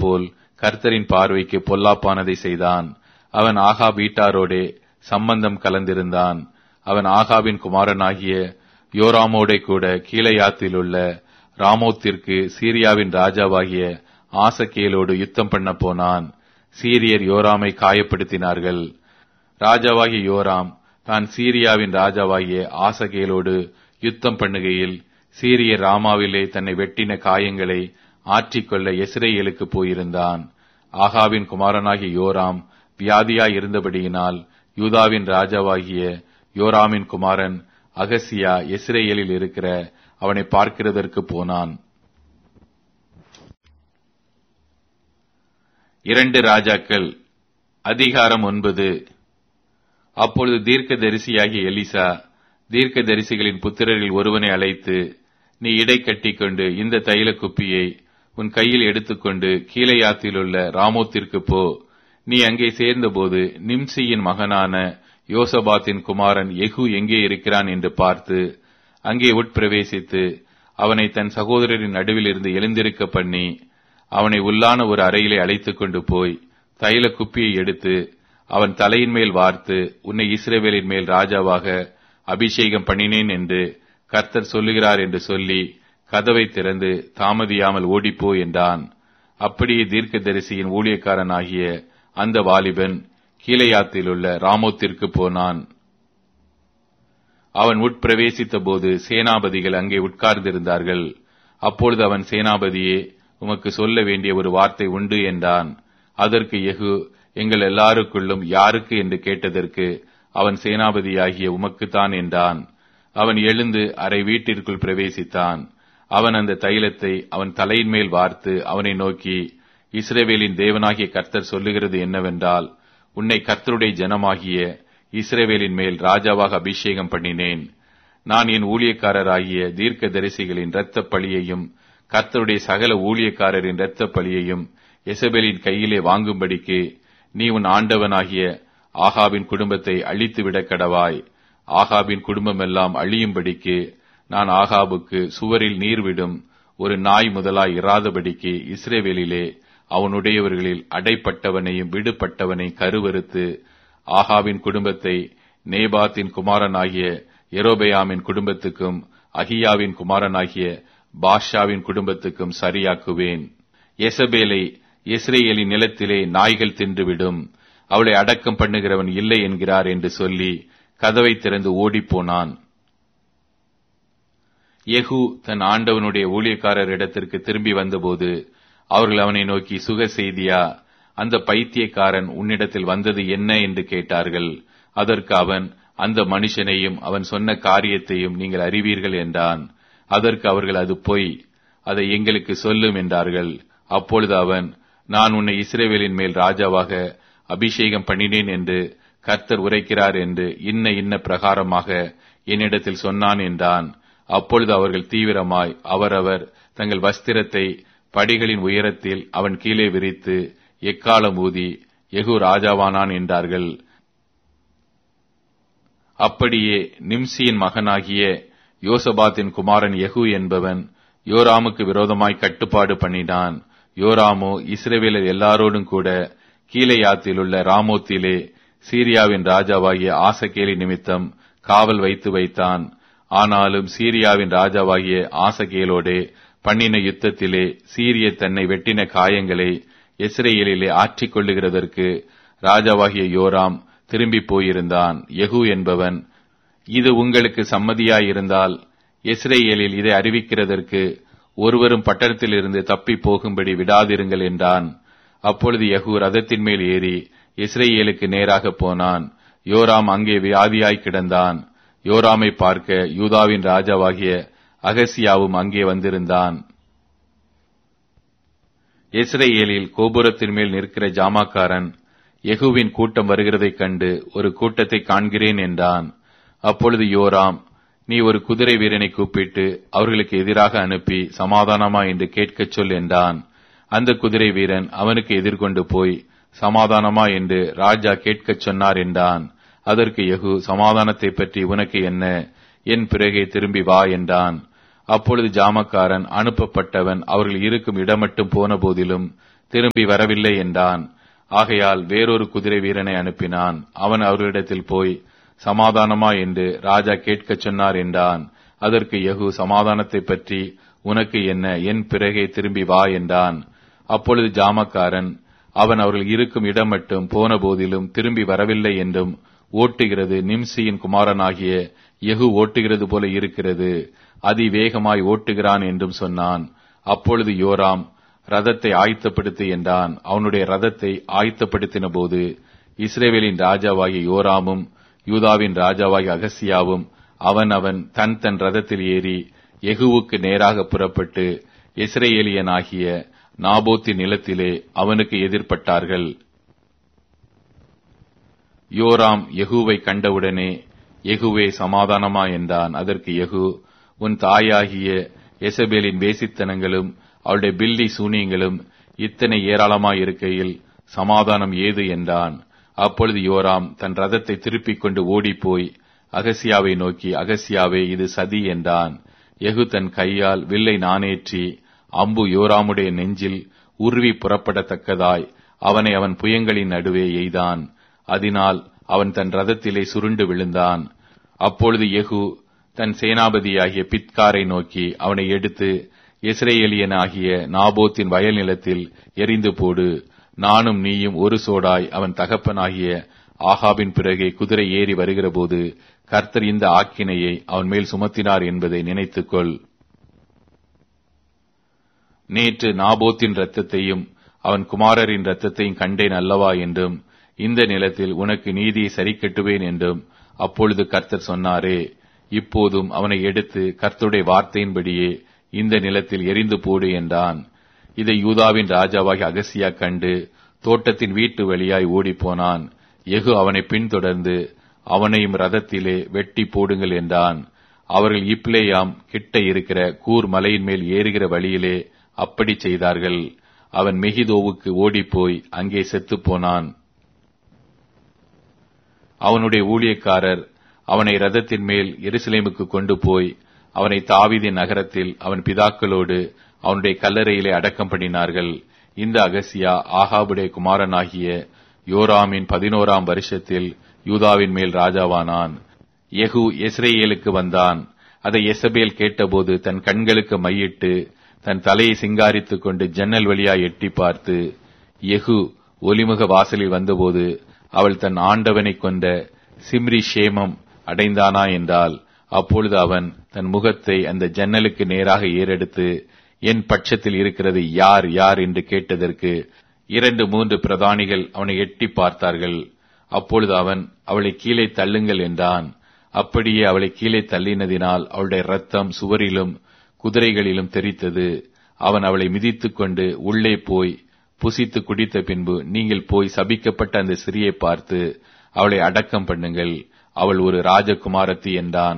போல் கர்த்தரின் பார்வைக்கு பொல்லாப்பானதை செய்தான் அவன் ஆகா வீட்டாரோடே சம்பந்தம் கலந்திருந்தான் அவன் ஆகாவின் குமாரனாகிய யோராமோடே கூட கீழையாத்தில் உள்ள ராமோத்திற்கு சீரியாவின் ராஜாவாகிய ஆசகேலோடு யுத்தம் பண்ண போனான் சீரியர் யோராமை காயப்படுத்தினார்கள் ராஜாவாகிய யோராம் தான் சீரியாவின் ராஜாவாகிய ஆசகேலோடு யுத்தம் பண்ணுகையில் சீரியர் ராமாவிலே தன்னை வெட்டின காயங்களை ஆற்றிக்கொள்ள எஸ்ரேலுக்கு போயிருந்தான் ஆகாவின் குமாரனாகிய யோராம் வியாதியாய் இருந்தபடியினால் யூதாவின் ராஜாவாகிய யோராமின் குமாரன் அகசியா எஸ்ரேலில் இருக்கிற அவனை பார்க்கிறதற்கு போனான் இரண்டு ராஜாக்கள் அதிகாரம் ஒன்பது அப்பொழுது தீர்க்க தரிசியாகிய எலிசா தீர்க்க தரிசிகளின் புத்திரரில் ஒருவனை அழைத்து நீ இடை கட்டிக்கொண்டு இந்த தைல குப்பியை உன் கையில் எடுத்துக்கொண்டு கீழையாத்திலுள்ள ராமோத்திற்கு போ நீ அங்கே சேர்ந்தபோது நிம்சியின் மகனான யோசபாத்தின் குமாரன் எகு எங்கே இருக்கிறான் என்று பார்த்து அங்கே உட்பிரவேசித்து அவனை தன் சகோதரரின் நடுவில் இருந்து எழுந்திருக்க பண்ணி அவனை உள்ளான ஒரு அறையிலே அழைத்துக் கொண்டு போய் தைல குப்பியை எடுத்து அவன் தலையின் மேல் வார்த்து உன்னை இஸ்ரேவேலின் மேல் ராஜாவாக அபிஷேகம் பண்ணினேன் என்று கர்த்தர் சொல்லுகிறார் என்று சொல்லி கதவை திறந்து தாமதியாமல் ஓடிப்போ என்றான் அப்படியே தீர்க்கதரிசியின் ஊழியக்காரனாகிய அந்த வாலிபன் கீழையாத்தில் உள்ள ராமோத்திற்கு போனான் அவன் உட்பிரவேசித்த போது சேனாபதிகள் அங்கே உட்கார்ந்திருந்தார்கள் அப்பொழுது அவன் சேனாபதியே உமக்கு சொல்ல வேண்டிய ஒரு வார்த்தை உண்டு என்றான் அதற்கு எகு எங்கள் எல்லாருக்குள்ளும் யாருக்கு என்று கேட்டதற்கு அவன் சேனாபதியாகிய உமக்குத்தான் என்றான் அவன் எழுந்து அரை வீட்டிற்குள் பிரவேசித்தான் அவன் அந்த தைலத்தை அவன் தலையின் மேல் வார்த்து அவனை நோக்கி இஸ்ரேவேலின் தேவனாகிய கர்த்தர் சொல்லுகிறது என்னவென்றால் உன்னை கர்த்தருடைய ஜனமாகிய இஸ்ரேவேலின் மேல் ராஜாவாக அபிஷேகம் பண்ணினேன் நான் என் ஊழியக்காரராகிய தீர்க்க தரிசிகளின் இரத்த பழியையும் கர்த்தருடைய சகல ஊழியக்காரரின் இரத்த பழியையும் எசபேலின் கையிலே வாங்கும்படிக்கு நீ உன் ஆண்டவனாகிய ஆகாவின் குடும்பத்தை அழித்துவிட கடவாய் ஆகாபின் குடும்பமெல்லாம் அழியும்படிக்கு நான் ஆகாபுக்கு சுவரில் நீர் விடும் ஒரு நாய் முதலாய் இராதபடிக்கு இஸ்ரேவேலிலே அவனுடையவர்களில் அடைப்பட்டவனையும் விடுபட்டவனை கருவறுத்து ஆகாவின் குடும்பத்தை நேபாத்தின் குமாரனாகிய எரோபயாமின் குடும்பத்துக்கும் அகியாவின் குமாரனாகிய பாஷாவின் குடும்பத்துக்கும் சரியாக்குவேன் எசபேலை இஸ்ரேலின் நிலத்திலே நாய்கள் தின்றுவிடும் அவளை அடக்கம் பண்ணுகிறவன் இல்லை என்கிறார் என்று சொல்லி கதவை திறந்து ஓடிப்போனான் யெகூ தன் ஆண்டவனுடைய ஊழியக்காரரிடத்திற்கு திரும்பி வந்தபோது அவர்கள் அவனை நோக்கி சுக செய்தியா அந்த பைத்தியக்காரன் உன்னிடத்தில் வந்தது என்ன என்று கேட்டார்கள் அதற்கு அவன் அந்த மனுஷனையும் அவன் சொன்ன காரியத்தையும் நீங்கள் அறிவீர்கள் என்றான் அதற்கு அவர்கள் அது பொய் அதை எங்களுக்கு சொல்லும் என்றார்கள் அப்பொழுது அவன் நான் உன்னை இஸ்ரேவேலின் மேல் ராஜாவாக அபிஷேகம் பண்ணினேன் என்று கர்த்தர் உரைக்கிறார் என்று இன்ன இன்ன பிரகாரமாக என்னிடத்தில் சொன்னான் என்றான் அப்பொழுது அவர்கள் தீவிரமாய் அவரவர் தங்கள் வஸ்திரத்தை படிகளின் உயரத்தில் அவன் கீழே விரித்து எக்காலம் ஊதி எகு ராஜாவானான் என்றார்கள் அப்படியே நிம்சியின் மகனாகிய யோசபாத்தின் குமாரன் யெகூ என்பவன் யோராமுக்கு விரோதமாய் கட்டுப்பாடு பண்ணினான் யோராமோ இஸ்ரேவேலர் எல்லாரோடும் கூட கீழையாத்தில் உள்ள ராமோத்திலே சீரியாவின் ராஜாவாகிய ஆசகேலி நிமித்தம் காவல் வைத்து வைத்தான் ஆனாலும் சீரியாவின் ராஜாவாகிய ஆசகேலோடே பண்ணின யுத்தத்திலே சீரிய தன்னை வெட்டின காயங்களை எஸ்ரேலிலே ஆற்றிக் கொள்ளுகிறதற்கு ராஜாவாகிய யோராம் திரும்பி போயிருந்தான் யெகூ என்பவன் இது உங்களுக்கு சம்மதியாயிருந்தால் எஸ்ரேலில் இதை அறிவிக்கிறதற்கு ஒருவரும் பட்டணத்திலிருந்து தப்பி போகும்படி விடாதிருங்கள் என்றான் அப்பொழுது யெகூ ரதத்தின் மேல் ஏறி இஸ்ரேலுக்கு நேராக போனான் யோராம் அங்கே வியாதியாய் கிடந்தான் யோராமை பார்க்க யூதாவின் ராஜாவாகிய அகசியாவும் அங்கே வந்திருந்தான் இஸ்ரேலில் கோபுரத்தின் மேல் நிற்கிற ஜாமாக்காரன் யெகூவின் கூட்டம் வருகிறதைக் கண்டு ஒரு கூட்டத்தை காண்கிறேன் என்றான் அப்பொழுது யோராம் நீ ஒரு குதிரை வீரனை கூப்பிட்டு அவர்களுக்கு எதிராக அனுப்பி சமாதானமா என்று கேட்கச் சொல் என்றான் அந்த குதிரை வீரன் அவனுக்கு எதிர்கொண்டு போய் சமாதானமா என்று ராஜா கேட்கச் சொன்னார் என்றான் அதற்கு யெகூ சமாதானத்தை பற்றி உனக்கு என்ன என் பிறகே திரும்பி வா என்றான் அப்பொழுது ஜாமக்காரன் அனுப்பப்பட்டவன் அவர்கள் இருக்கும் இடமட்டும் போன போதிலும் திரும்பி வரவில்லை என்றான் ஆகையால் வேறொரு குதிரை வீரனை அனுப்பினான் அவன் அவர்களிடத்தில் போய் சமாதானமா என்று ராஜா கேட்கச் சொன்னார் என்றான் அதற்கு யெகூ சமாதானத்தை பற்றி உனக்கு என்ன என் பிறகே திரும்பி வா என்றான் அப்பொழுது ஜாமக்காரன் அவன் அவர்கள் இருக்கும் இடம் மட்டும் போன போதிலும் திரும்பி வரவில்லை என்றும் ஓட்டுகிறது நிம்சியின் குமாரனாகிய யெகூ ஓட்டுகிறது போல இருக்கிறது அதிவேகமாய் ஓட்டுகிறான் என்றும் சொன்னான் அப்பொழுது யோராம் ரதத்தை ஆயத்தப்படுத்து என்றான் அவனுடைய ரதத்தை ஆயத்தப்படுத்தின போது இஸ்ரேவேலின் ராஜாவாகிய யோராமும் யூதாவின் ராஜாவாகிய அகசியாவும் அவன் அவன் தன் தன் ரதத்தில் ஏறி எகுவுக்கு நேராக புறப்பட்டு இஸ்ரேலியனாகிய நாபோத்தின் நிலத்திலே அவனுக்கு எதிர்ப்பட்டார்கள் யோராம் யெகூவை கண்டவுடனே யெகூவே சமாதானமா என்றான் அதற்கு யெகூ உன் தாயாகிய எசபேலின் வேசித்தனங்களும் அவளுடைய பில்லி சூனியங்களும் இத்தனை ஏராளமாய் இருக்கையில் சமாதானம் ஏது என்றான் அப்பொழுது யோராம் தன் ரதத்தை திருப்பிக் கொண்டு ஓடிப்போய் அகசியாவை நோக்கி அகசியாவே இது சதி என்றான் எகு தன் கையால் வில்லை நானேற்றி அம்பு யோராமுடைய நெஞ்சில் உருவி புறப்படத்தக்கதாய் அவனை அவன் புயங்களின் நடுவே எய்தான் அதனால் அவன் தன் ரதத்திலே சுருண்டு விழுந்தான் அப்பொழுது எகு தன் சேனாபதியாகிய பித்காரை நோக்கி அவனை எடுத்து இஸ்ரேலியனாகிய நாபோத்தின் வயல் நிலத்தில் எரிந்து போடு நானும் நீயும் ஒரு சோடாய் அவன் தகப்பனாகிய ஆகாபின் பிறகே குதிரை ஏறி வருகிறபோது கர்த்தர் இந்த ஆக்கினையை அவன் மேல் சுமத்தினார் என்பதை நினைத்துக்கொள் நேற்று நாபோத்தின் இரத்தத்தையும் அவன் குமாரரின் இரத்தத்தையும் கண்டேன் அல்லவா என்றும் இந்த நிலத்தில் உனக்கு நீதியை சரிக்கட்டுவேன் என்றும் அப்பொழுது கர்த்தர் சொன்னாரே இப்போதும் அவனை எடுத்து கர்த்தருடைய வார்த்தையின்படியே இந்த நிலத்தில் எரிந்து போடு என்றான் இதை யூதாவின் ராஜாவாகி அகசியா கண்டு தோட்டத்தின் வீட்டு வழியாய் ஓடிப்போனான் எகு அவனை பின்தொடர்ந்து அவனையும் ரதத்திலே வெட்டி போடுங்கள் என்றான் அவர்கள் இப்ளேயாம் கிட்ட இருக்கிற கூர் மலையின் மேல் ஏறுகிற வழியிலே அப்படி செய்தார்கள் அவன் மெகிதோவுக்கு ஓடிப்போய் அங்கே செத்துப் போனான் அவனுடைய ஊழியக்காரர் அவனை ரதத்தின் மேல் எருசலேமுக்கு கொண்டு போய் அவனை தாவீதின் நகரத்தில் அவன் பிதாக்களோடு அவனுடைய கல்லறையிலே அடக்கம் பண்ணினார்கள் இந்த அகசியா ஆகாபுடைய குமாரனாகிய யோராமின் பதினோராம் வருஷத்தில் யூதாவின் மேல் ராஜாவானான் யெகூ எஸ்ரேலுக்கு வந்தான் அதை எசபேல் கேட்டபோது தன் கண்களுக்கு மையிட்டு தன் தலையை சிங்காரித்துக் கொண்டு ஜன்னல் வழியாய் எட்டி பார்த்து யெகூ ஒலிமுக வாசலில் வந்தபோது அவள் தன் ஆண்டவனைக் கொண்ட சிம்ரி ஷேமம் அடைந்தானா என்றால் அப்பொழுது அவன் தன் முகத்தை அந்த ஜன்னலுக்கு நேராக ஏறெடுத்து என் பட்சத்தில் இருக்கிறது யார் யார் என்று கேட்டதற்கு இரண்டு மூன்று பிரதானிகள் அவனை எட்டி பார்த்தார்கள் அப்பொழுது அவன் அவளை கீழே தள்ளுங்கள் என்றான் அப்படியே அவளை கீழே தள்ளினதினால் அவளுடைய ரத்தம் சுவரிலும் குதிரைகளிலும் தெரித்தது அவன் அவளை மிதித்துக் கொண்டு உள்ளே போய் புசித்து குடித்த பின்பு நீங்கள் போய் சபிக்கப்பட்ட அந்த சிறியை பார்த்து அவளை அடக்கம் பண்ணுங்கள் அவள் ஒரு ராஜகுமாரத்தி என்றான்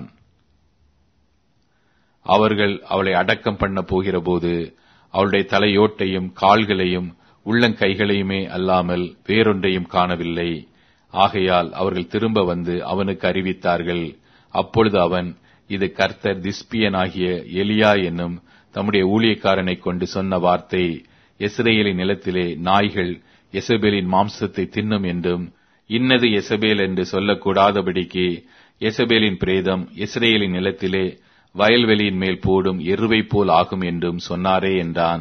அவர்கள் அவளை அடக்கம் பண்ண போகிறபோது அவளுடைய தலையோட்டையும் கால்களையும் உள்ளங்கைகளையுமே அல்லாமல் வேறொன்றையும் காணவில்லை ஆகையால் அவர்கள் திரும்ப வந்து அவனுக்கு அறிவித்தார்கள் அப்பொழுது அவன் இது கர்த்தர் திஸ்பியனாகிய எலியா என்னும் தம்முடைய ஊழியக்காரனை கொண்டு சொன்ன வார்த்தை எஸ்ரேலின் நிலத்திலே நாய்கள் எசபேலின் மாம்சத்தை தின்னும் என்றும் இன்னது எசபேல் என்று சொல்லக்கூடாதபடிக்கு எசபேலின் பிரேதம் இஸ்ரேலின் நிலத்திலே வயல்வெளியின் மேல் போடும் எருவை போல் ஆகும் என்றும் சொன்னாரே என்றான்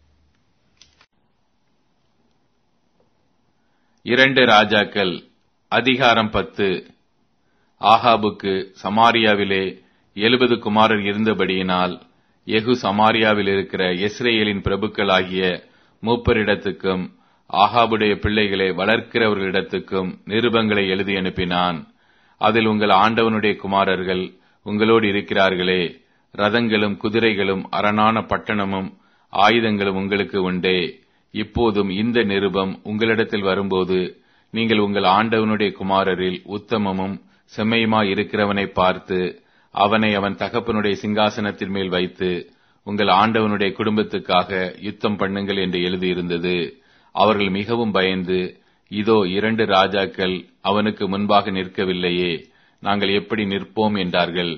இரண்டு ராஜாக்கள் அதிகாரம் பத்து ஆகாபுக்கு சமாரியாவிலே எழுபது குமாரர் இருந்தபடியினால் எகு சமாரியாவில் இருக்கிற இஸ்ரேலின் பிரபுக்களாகிய மூப்பரிடத்துக்கும் ஆகாபுடைய பிள்ளைகளை வளர்க்கிறவர்களிடத்துக்கும் நிருபங்களை எழுதி அனுப்பினான் அதில் உங்கள் ஆண்டவனுடைய குமாரர்கள் உங்களோடு இருக்கிறார்களே ரதங்களும் குதிரைகளும் அரணான பட்டணமும் ஆயுதங்களும் உங்களுக்கு உண்டே இப்போதும் இந்த நிருபம் உங்களிடத்தில் வரும்போது நீங்கள் உங்கள் ஆண்டவனுடைய குமாரரில் உத்தமமும் செம்மையுமாய் இருக்கிறவனை பார்த்து அவனை அவன் தகப்பனுடைய சிங்காசனத்தின் மேல் வைத்து உங்கள் ஆண்டவனுடைய குடும்பத்துக்காக யுத்தம் பண்ணுங்கள் என்று எழுதியிருந்தது அவர்கள் மிகவும் பயந்து இதோ இரண்டு ராஜாக்கள் அவனுக்கு முன்பாக நிற்கவில்லையே நாங்கள் எப்படி நிற்போம் என்றார்கள்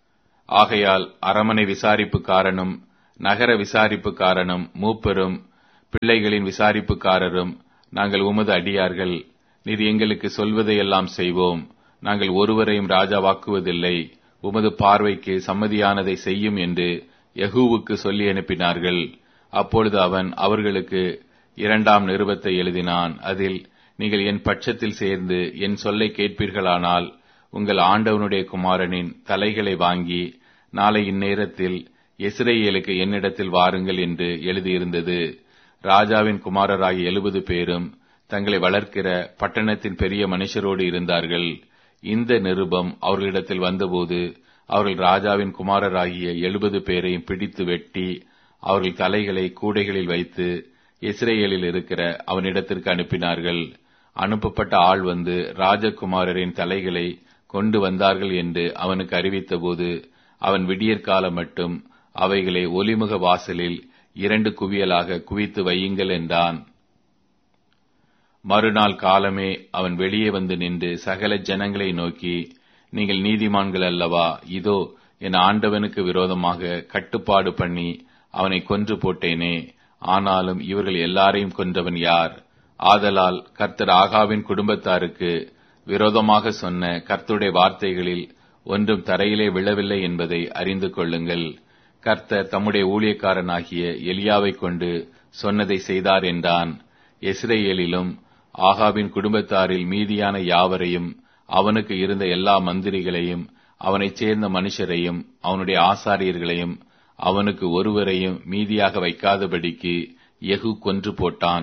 ஆகையால் அரமனை விசாரிப்புக்காரனும் நகர விசாரிப்புக்காரனும் மூப்பரும் பிள்ளைகளின் விசாரிப்புக்காரரும் நாங்கள் உமது அடியார்கள் நீர் எங்களுக்கு சொல்வதையெல்லாம் செய்வோம் நாங்கள் ஒருவரையும் ராஜாவாக்குவதில்லை உமது பார்வைக்கு சம்மதியானதை செய்யும் என்று யகூவுக்கு சொல்லி அனுப்பினார்கள் அப்பொழுது அவன் அவர்களுக்கு இரண்டாம் நிருபத்தை எழுதினான் அதில் நீங்கள் என் பட்சத்தில் சேர்ந்து என் சொல்லை கேட்பீர்களானால் உங்கள் ஆண்டவனுடைய குமாரனின் தலைகளை வாங்கி நாளை இந்நேரத்தில் இஸ்ரேலுக்கு என்னிடத்தில் வாருங்கள் என்று எழுதியிருந்தது ராஜாவின் குமாரராகிய எழுபது பேரும் தங்களை வளர்க்கிற பட்டணத்தின் பெரிய மனுஷரோடு இருந்தார்கள் இந்த நிருபம் அவர்களிடத்தில் வந்தபோது அவர்கள் ராஜாவின் குமாரராகிய எழுபது பேரையும் பிடித்து வெட்டி அவர்கள் தலைகளை கூடைகளில் வைத்து இஸ்ரேலில் இருக்கிற அவனிடத்திற்கு அனுப்பினார்கள் அனுப்பப்பட்ட ஆள் வந்து ராஜகுமாரரின் தலைகளை கொண்டு வந்தார்கள் என்று அவனுக்கு அறிவித்தபோது அவன் விடியற்காலம் மட்டும் அவைகளை ஒலிமுக வாசலில் இரண்டு குவியலாக குவித்து வையுங்கள் என்றான் மறுநாள் காலமே அவன் வெளியே வந்து நின்று சகல ஜனங்களை நோக்கி நீங்கள் நீதிமான்கள் அல்லவா இதோ என் ஆண்டவனுக்கு விரோதமாக கட்டுப்பாடு பண்ணி அவனை கொன்று போட்டேனே ஆனாலும் இவர்கள் எல்லாரையும் கொன்றவன் யார் ஆதலால் கர்த்தர் ஆகாவின் குடும்பத்தாருக்கு விரோதமாக சொன்ன கர்த்தருடைய வார்த்தைகளில் ஒன்றும் தரையிலே விழவில்லை என்பதை அறிந்து கொள்ளுங்கள் கர்த்தர் தம்முடைய ஊழியக்காரனாகிய எலியாவை கொண்டு சொன்னதை செய்தார் என்றான் எஸ்ரேலிலும் ஆகாவின் குடும்பத்தாரில் மீதியான யாவரையும் அவனுக்கு இருந்த எல்லா மந்திரிகளையும் அவனைச் சேர்ந்த மனுஷரையும் அவனுடைய ஆசாரியர்களையும் அவனுக்கு ஒருவரையும் மீதியாக வைக்காதபடிக்கு எகு கொன்று போட்டான்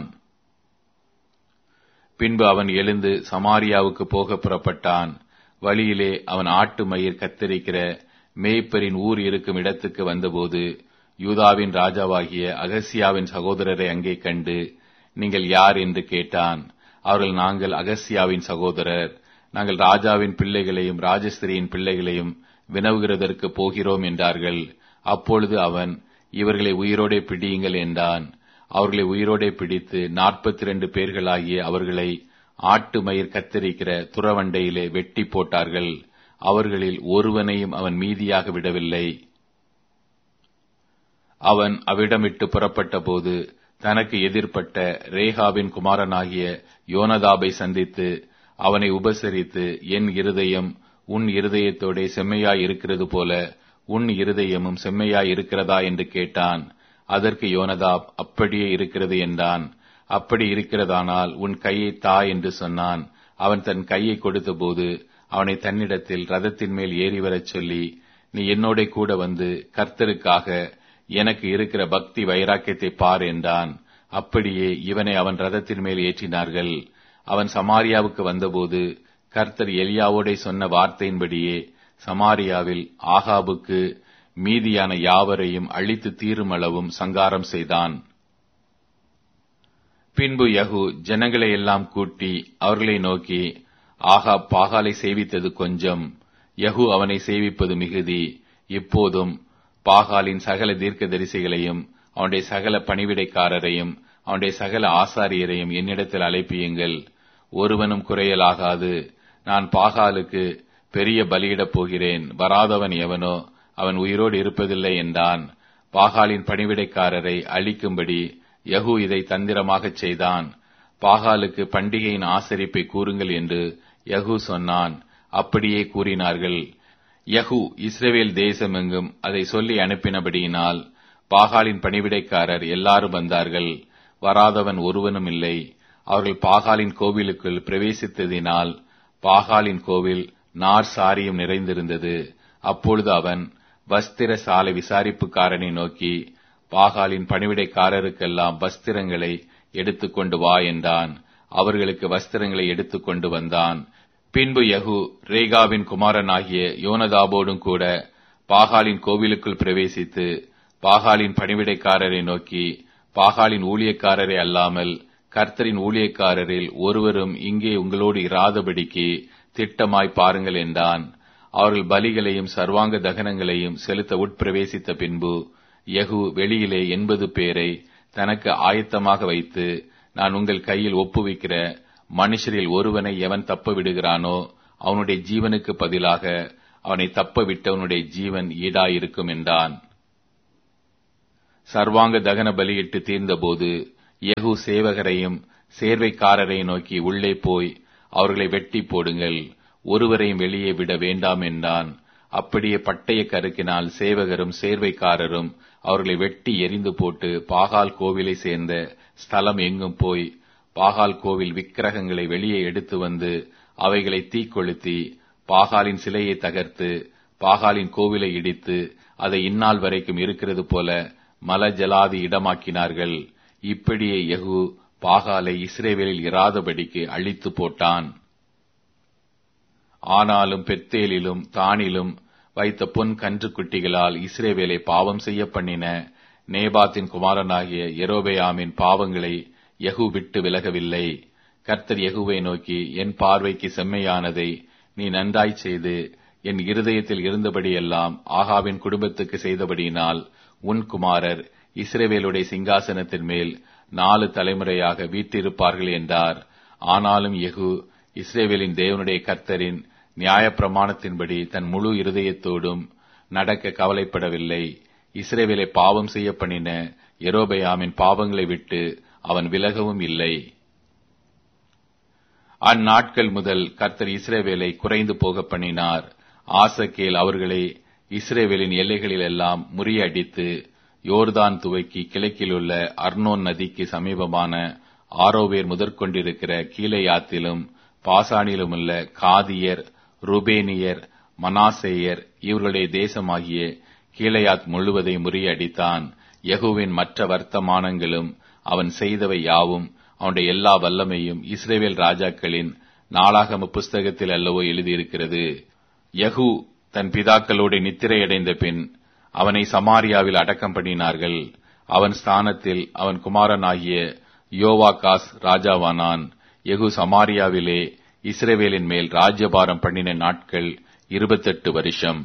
பின்பு அவன் எழுந்து சமாரியாவுக்கு போக புறப்பட்டான் வழியிலே அவன் ஆட்டு மயிர் கத்தரிக்கிற மேய்ப்பரின் ஊர் இருக்கும் இடத்துக்கு வந்தபோது யூதாவின் ராஜாவாகிய அகசியாவின் சகோதரரை அங்கே கண்டு நீங்கள் யார் என்று கேட்டான் அவர்கள் நாங்கள் அகசியாவின் சகோதரர் நாங்கள் ராஜாவின் பிள்ளைகளையும் ராஜஸ்திரியின் பிள்ளைகளையும் வினவுகிறதற்கு போகிறோம் என்றார்கள் அப்பொழுது அவன் இவர்களை உயிரோடே பிடியுங்கள் என்றான் அவர்களை உயிரோடே பிடித்து நாற்பத்தி இரண்டு பேர்களாகிய அவர்களை ஆட்டு மயிர் கத்தரிக்கிற துறவண்டையிலே வெட்டி போட்டார்கள் அவர்களில் ஒருவனையும் அவன் மீதியாக விடவில்லை அவன் அவ்விடமிட்டு புறப்பட்ட போது தனக்கு எதிர்ப்பட்ட ரேகாவின் குமாரனாகிய யோனதாபை சந்தித்து அவனை உபசரித்து என் இருதயம் உன் இருதயத்தோடே செம்மையாய் இருக்கிறது போல உன் இருதயமும் செம்மையாய் இருக்கிறதா என்று கேட்டான் அதற்கு யோனதாப் அப்படியே இருக்கிறது என்றான் அப்படி இருக்கிறதானால் உன் கையை தா என்று சொன்னான் அவன் தன் கையை கொடுத்தபோது அவனை தன்னிடத்தில் ரதத்தின் மேல் ஏறி வரச் சொல்லி நீ என்னோட கூட வந்து கர்த்தருக்காக எனக்கு இருக்கிற பக்தி வைராக்கியத்தை பார் என்றான் அப்படியே இவனை அவன் ரதத்தின் மேல் ஏற்றினார்கள் அவன் சமாரியாவுக்கு வந்தபோது கர்த்தர் எலியாவோடே சொன்ன வார்த்தையின்படியே சமாரியாவில் ஆகாபுக்கு மீதியான யாவரையும் அழித்து தீருமளவும் சங்காரம் செய்தான் பின்பு யகு ஜனங்களை எல்லாம் கூட்டி அவர்களை நோக்கி ஆகா பாகாலை சேவித்தது கொஞ்சம் யகு அவனை சேவிப்பது மிகுதி இப்போதும் பாகாலின் சகல தீர்க்கதரிசிகளையும் அவனுடைய சகல பணிவிடைக்காரரையும் அவனுடைய சகல ஆசாரியரையும் என்னிடத்தில் அழைப்பியுங்கள் ஒருவனும் குறையலாகாது நான் பாகாலுக்கு பெரிய பலியிடப் போகிறேன் வராதவன் எவனோ அவன் உயிரோடு இருப்பதில்லை என்றான் பாகாலின் பணிவிடைக்காரரை அழிக்கும்படி யகு இதை தந்திரமாகச் செய்தான் பாகாலுக்கு பண்டிகையின் ஆசரிப்பை கூறுங்கள் என்று யகு சொன்னான் அப்படியே கூறினார்கள் யகு இஸ்ரேவேல் தேசமெங்கும் அதை சொல்லி அனுப்பினபடியினால் பாகாலின் பணிவிடைக்காரர் எல்லாரும் வந்தார்கள் வராதவன் ஒருவனும் இல்லை அவர்கள் பாகாலின் கோவிலுக்குள் பிரவேசித்ததினால் பாகாலின் கோவில் நார் சாரியும் நிறைந்திருந்தது அப்பொழுது அவன் வஸ்திர சாலை விசாரிப்புக்காரனை நோக்கி பாகாலின் பணிவிடைக்காரருக்கெல்லாம் வஸ்திரங்களை எடுத்துக்கொண்டு வா என்றான் அவர்களுக்கு வஸ்திரங்களை எடுத்துக்கொண்டு வந்தான் பின்பு யகு ரேகாவின் குமாரனாகிய யோனதாபோடும் கூட பாகாலின் கோவிலுக்குள் பிரவேசித்து பாகாலின் பணிவிடைக்காரரை நோக்கி பாகாலின் ஊழியக்காரரை அல்லாமல் கர்த்தரின் ஊழியக்காரரில் ஒருவரும் இங்கே உங்களோடு இராதபடிக்கு திட்டமாய் பாருங்கள் என்றான் அவர்கள் பலிகளையும் சர்வாங்க தகனங்களையும் செலுத்த உட்பிரவேசித்த பின்பு யகு வெளியிலே எண்பது பேரை தனக்கு ஆயத்தமாக வைத்து நான் உங்கள் கையில் ஒப்புவிக்கிற மனுஷரில் ஒருவனை எவன் தப்ப விடுகிறானோ அவனுடைய ஜீவனுக்கு பதிலாக அவனை தப்ப விட்டவனுடைய ஜீவன் ஈடாயிருக்கும் என்றான் சர்வாங்க தகன பலியிட்டு தீர்ந்தபோது யெகூ சேவகரையும் சேர்வைக்காரரையும் நோக்கி உள்ளே போய் அவர்களை வெட்டி போடுங்கள் ஒருவரையும் வெளியே விட வேண்டாம் என்றான் அப்படியே பட்டய கருக்கினால் சேவகரும் சேர்வைக்காரரும் அவர்களை வெட்டி எரிந்து போட்டு பாகால் கோவிலை சேர்ந்த ஸ்தலம் எங்கும் போய் பாகால் கோவில் விக்கிரகங்களை வெளியே எடுத்து வந்து அவைகளை தீக்கொளுத்தி பாகாலின் சிலையை தகர்த்து பாகாலின் கோவிலை இடித்து அதை இந்நாள் வரைக்கும் இருக்கிறது போல மல ஜலாதி இடமாக்கினார்கள் இப்படியே யெகூ பாகாலை இஸ்ரேவேலில் இராதபடிக்கு அழித்து போட்டான் ஆனாலும் பெத்தேலிலும் தானிலும் வைத்த பொன் கன்று குட்டிகளால் இஸ்ரேவேலை பாவம் செய்ய பண்ணின நேபாத்தின் குமாரனாகிய எரோபேயாமின் பாவங்களை யெகூ விட்டு விலகவில்லை கர்த்தர் யெகூவை நோக்கி என் பார்வைக்கு செம்மையானதை நீ நன்றாய் செய்து என் இருதயத்தில் இருந்தபடியெல்லாம் ஆகாவின் குடும்பத்துக்கு செய்தபடியினால் உன் குமாரர் இஸ்ரேவேலுடைய சிங்காசனத்தின் மேல் நாலு தலைமுறையாக வீற்றிருப்பார்கள் என்றார் ஆனாலும் யெகூ இஸ்ரேவேலின் தேவனுடைய கர்த்தரின் நியாயப்பிரமாணத்தின்படி தன் முழு இருதயத்தோடும் நடக்க கவலைப்படவில்லை இஸ்ரேவேலை பாவம் செய்ய பண்ணின எரோபயாமின் பாவங்களை விட்டு அவன் விலகவும் இல்லை அந்நாட்கள் முதல் கர்த்தர் இஸ்ரேவேலை குறைந்து போக பண்ணினார் ஆசக்கேல் அவர்களை இஸ்ரேவேலின் எல்லைகளில் எல்லாம் முறியடித்து யோர்தான் துவக்கி கிழக்கிலுள்ள அர்னோன் நதிக்கு சமீபமான ஆரோவேர் முதற்கொண்டிருக்கிற கீழையாத்திலும் பாசானிலுமுள்ள காதியர் ருபேனியர் மனாசேயர் இவர்களுடைய தேசமாகிய கீழையாத் முழுவதை முறியடித்தான் யகுவின் மற்ற வர்த்தமானங்களும் அவன் செய்தவை யாவும் அவனுடைய எல்லா வல்லமையும் இஸ்ரேவேல் ராஜாக்களின் நாளாகம புஸ்தகத்தில் அல்லவோ எழுதியிருக்கிறது யகு தன் பிதாக்களோடு நித்திரையடைந்த பின் அவனை சமாரியாவில் அடக்கம் பண்ணினார்கள் அவன் ஸ்தானத்தில் அவன் குமாரனாகிய யோவாகாஸ் ராஜாவானான் யகு சமாரியாவிலே இஸ்ரேவேலின் மேல் ராஜ்யபாரம் பண்ணின நாட்கள் இருபத்தெட்டு வருஷம்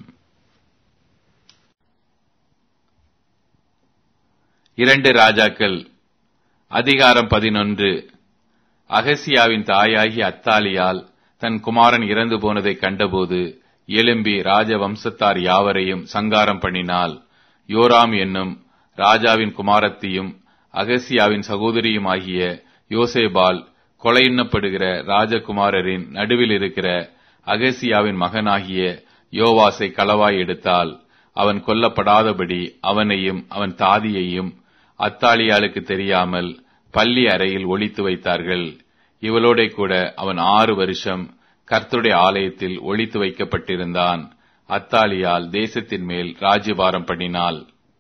இரண்டு ராஜாக்கள் அதிகாரம் பதினொன்று அகசியாவின் தாயாகி அத்தாலியால் தன் குமாரன் இறந்து போனதை கண்டபோது எழும்பி ராஜ வம்சத்தார் யாவரையும் சங்காரம் பண்ணினாள் யோராம் என்னும் ராஜாவின் குமாரத்தியும் அகசியாவின் சகோதரியுமாகிய யோசேபால் கொலையுண்ணப்படுகிற ராஜகுமாரரின் நடுவில் இருக்கிற அகசியாவின் மகனாகிய யோவாசை களவாய் எடுத்தால் அவன் கொல்லப்படாதபடி அவனையும் அவன் தாதியையும் அத்தாலியாளுக்கு தெரியாமல் பள்ளி அறையில் ஒளித்து வைத்தார்கள் இவளோட கூட அவன் ஆறு வருஷம் கர்த்தருடைய ஆலயத்தில் ஒளித்து வைக்கப்பட்டிருந்தான் அத்தாலியால் தேசத்தின் மேல் ராஜ்யபாரம் பண்ணினாள்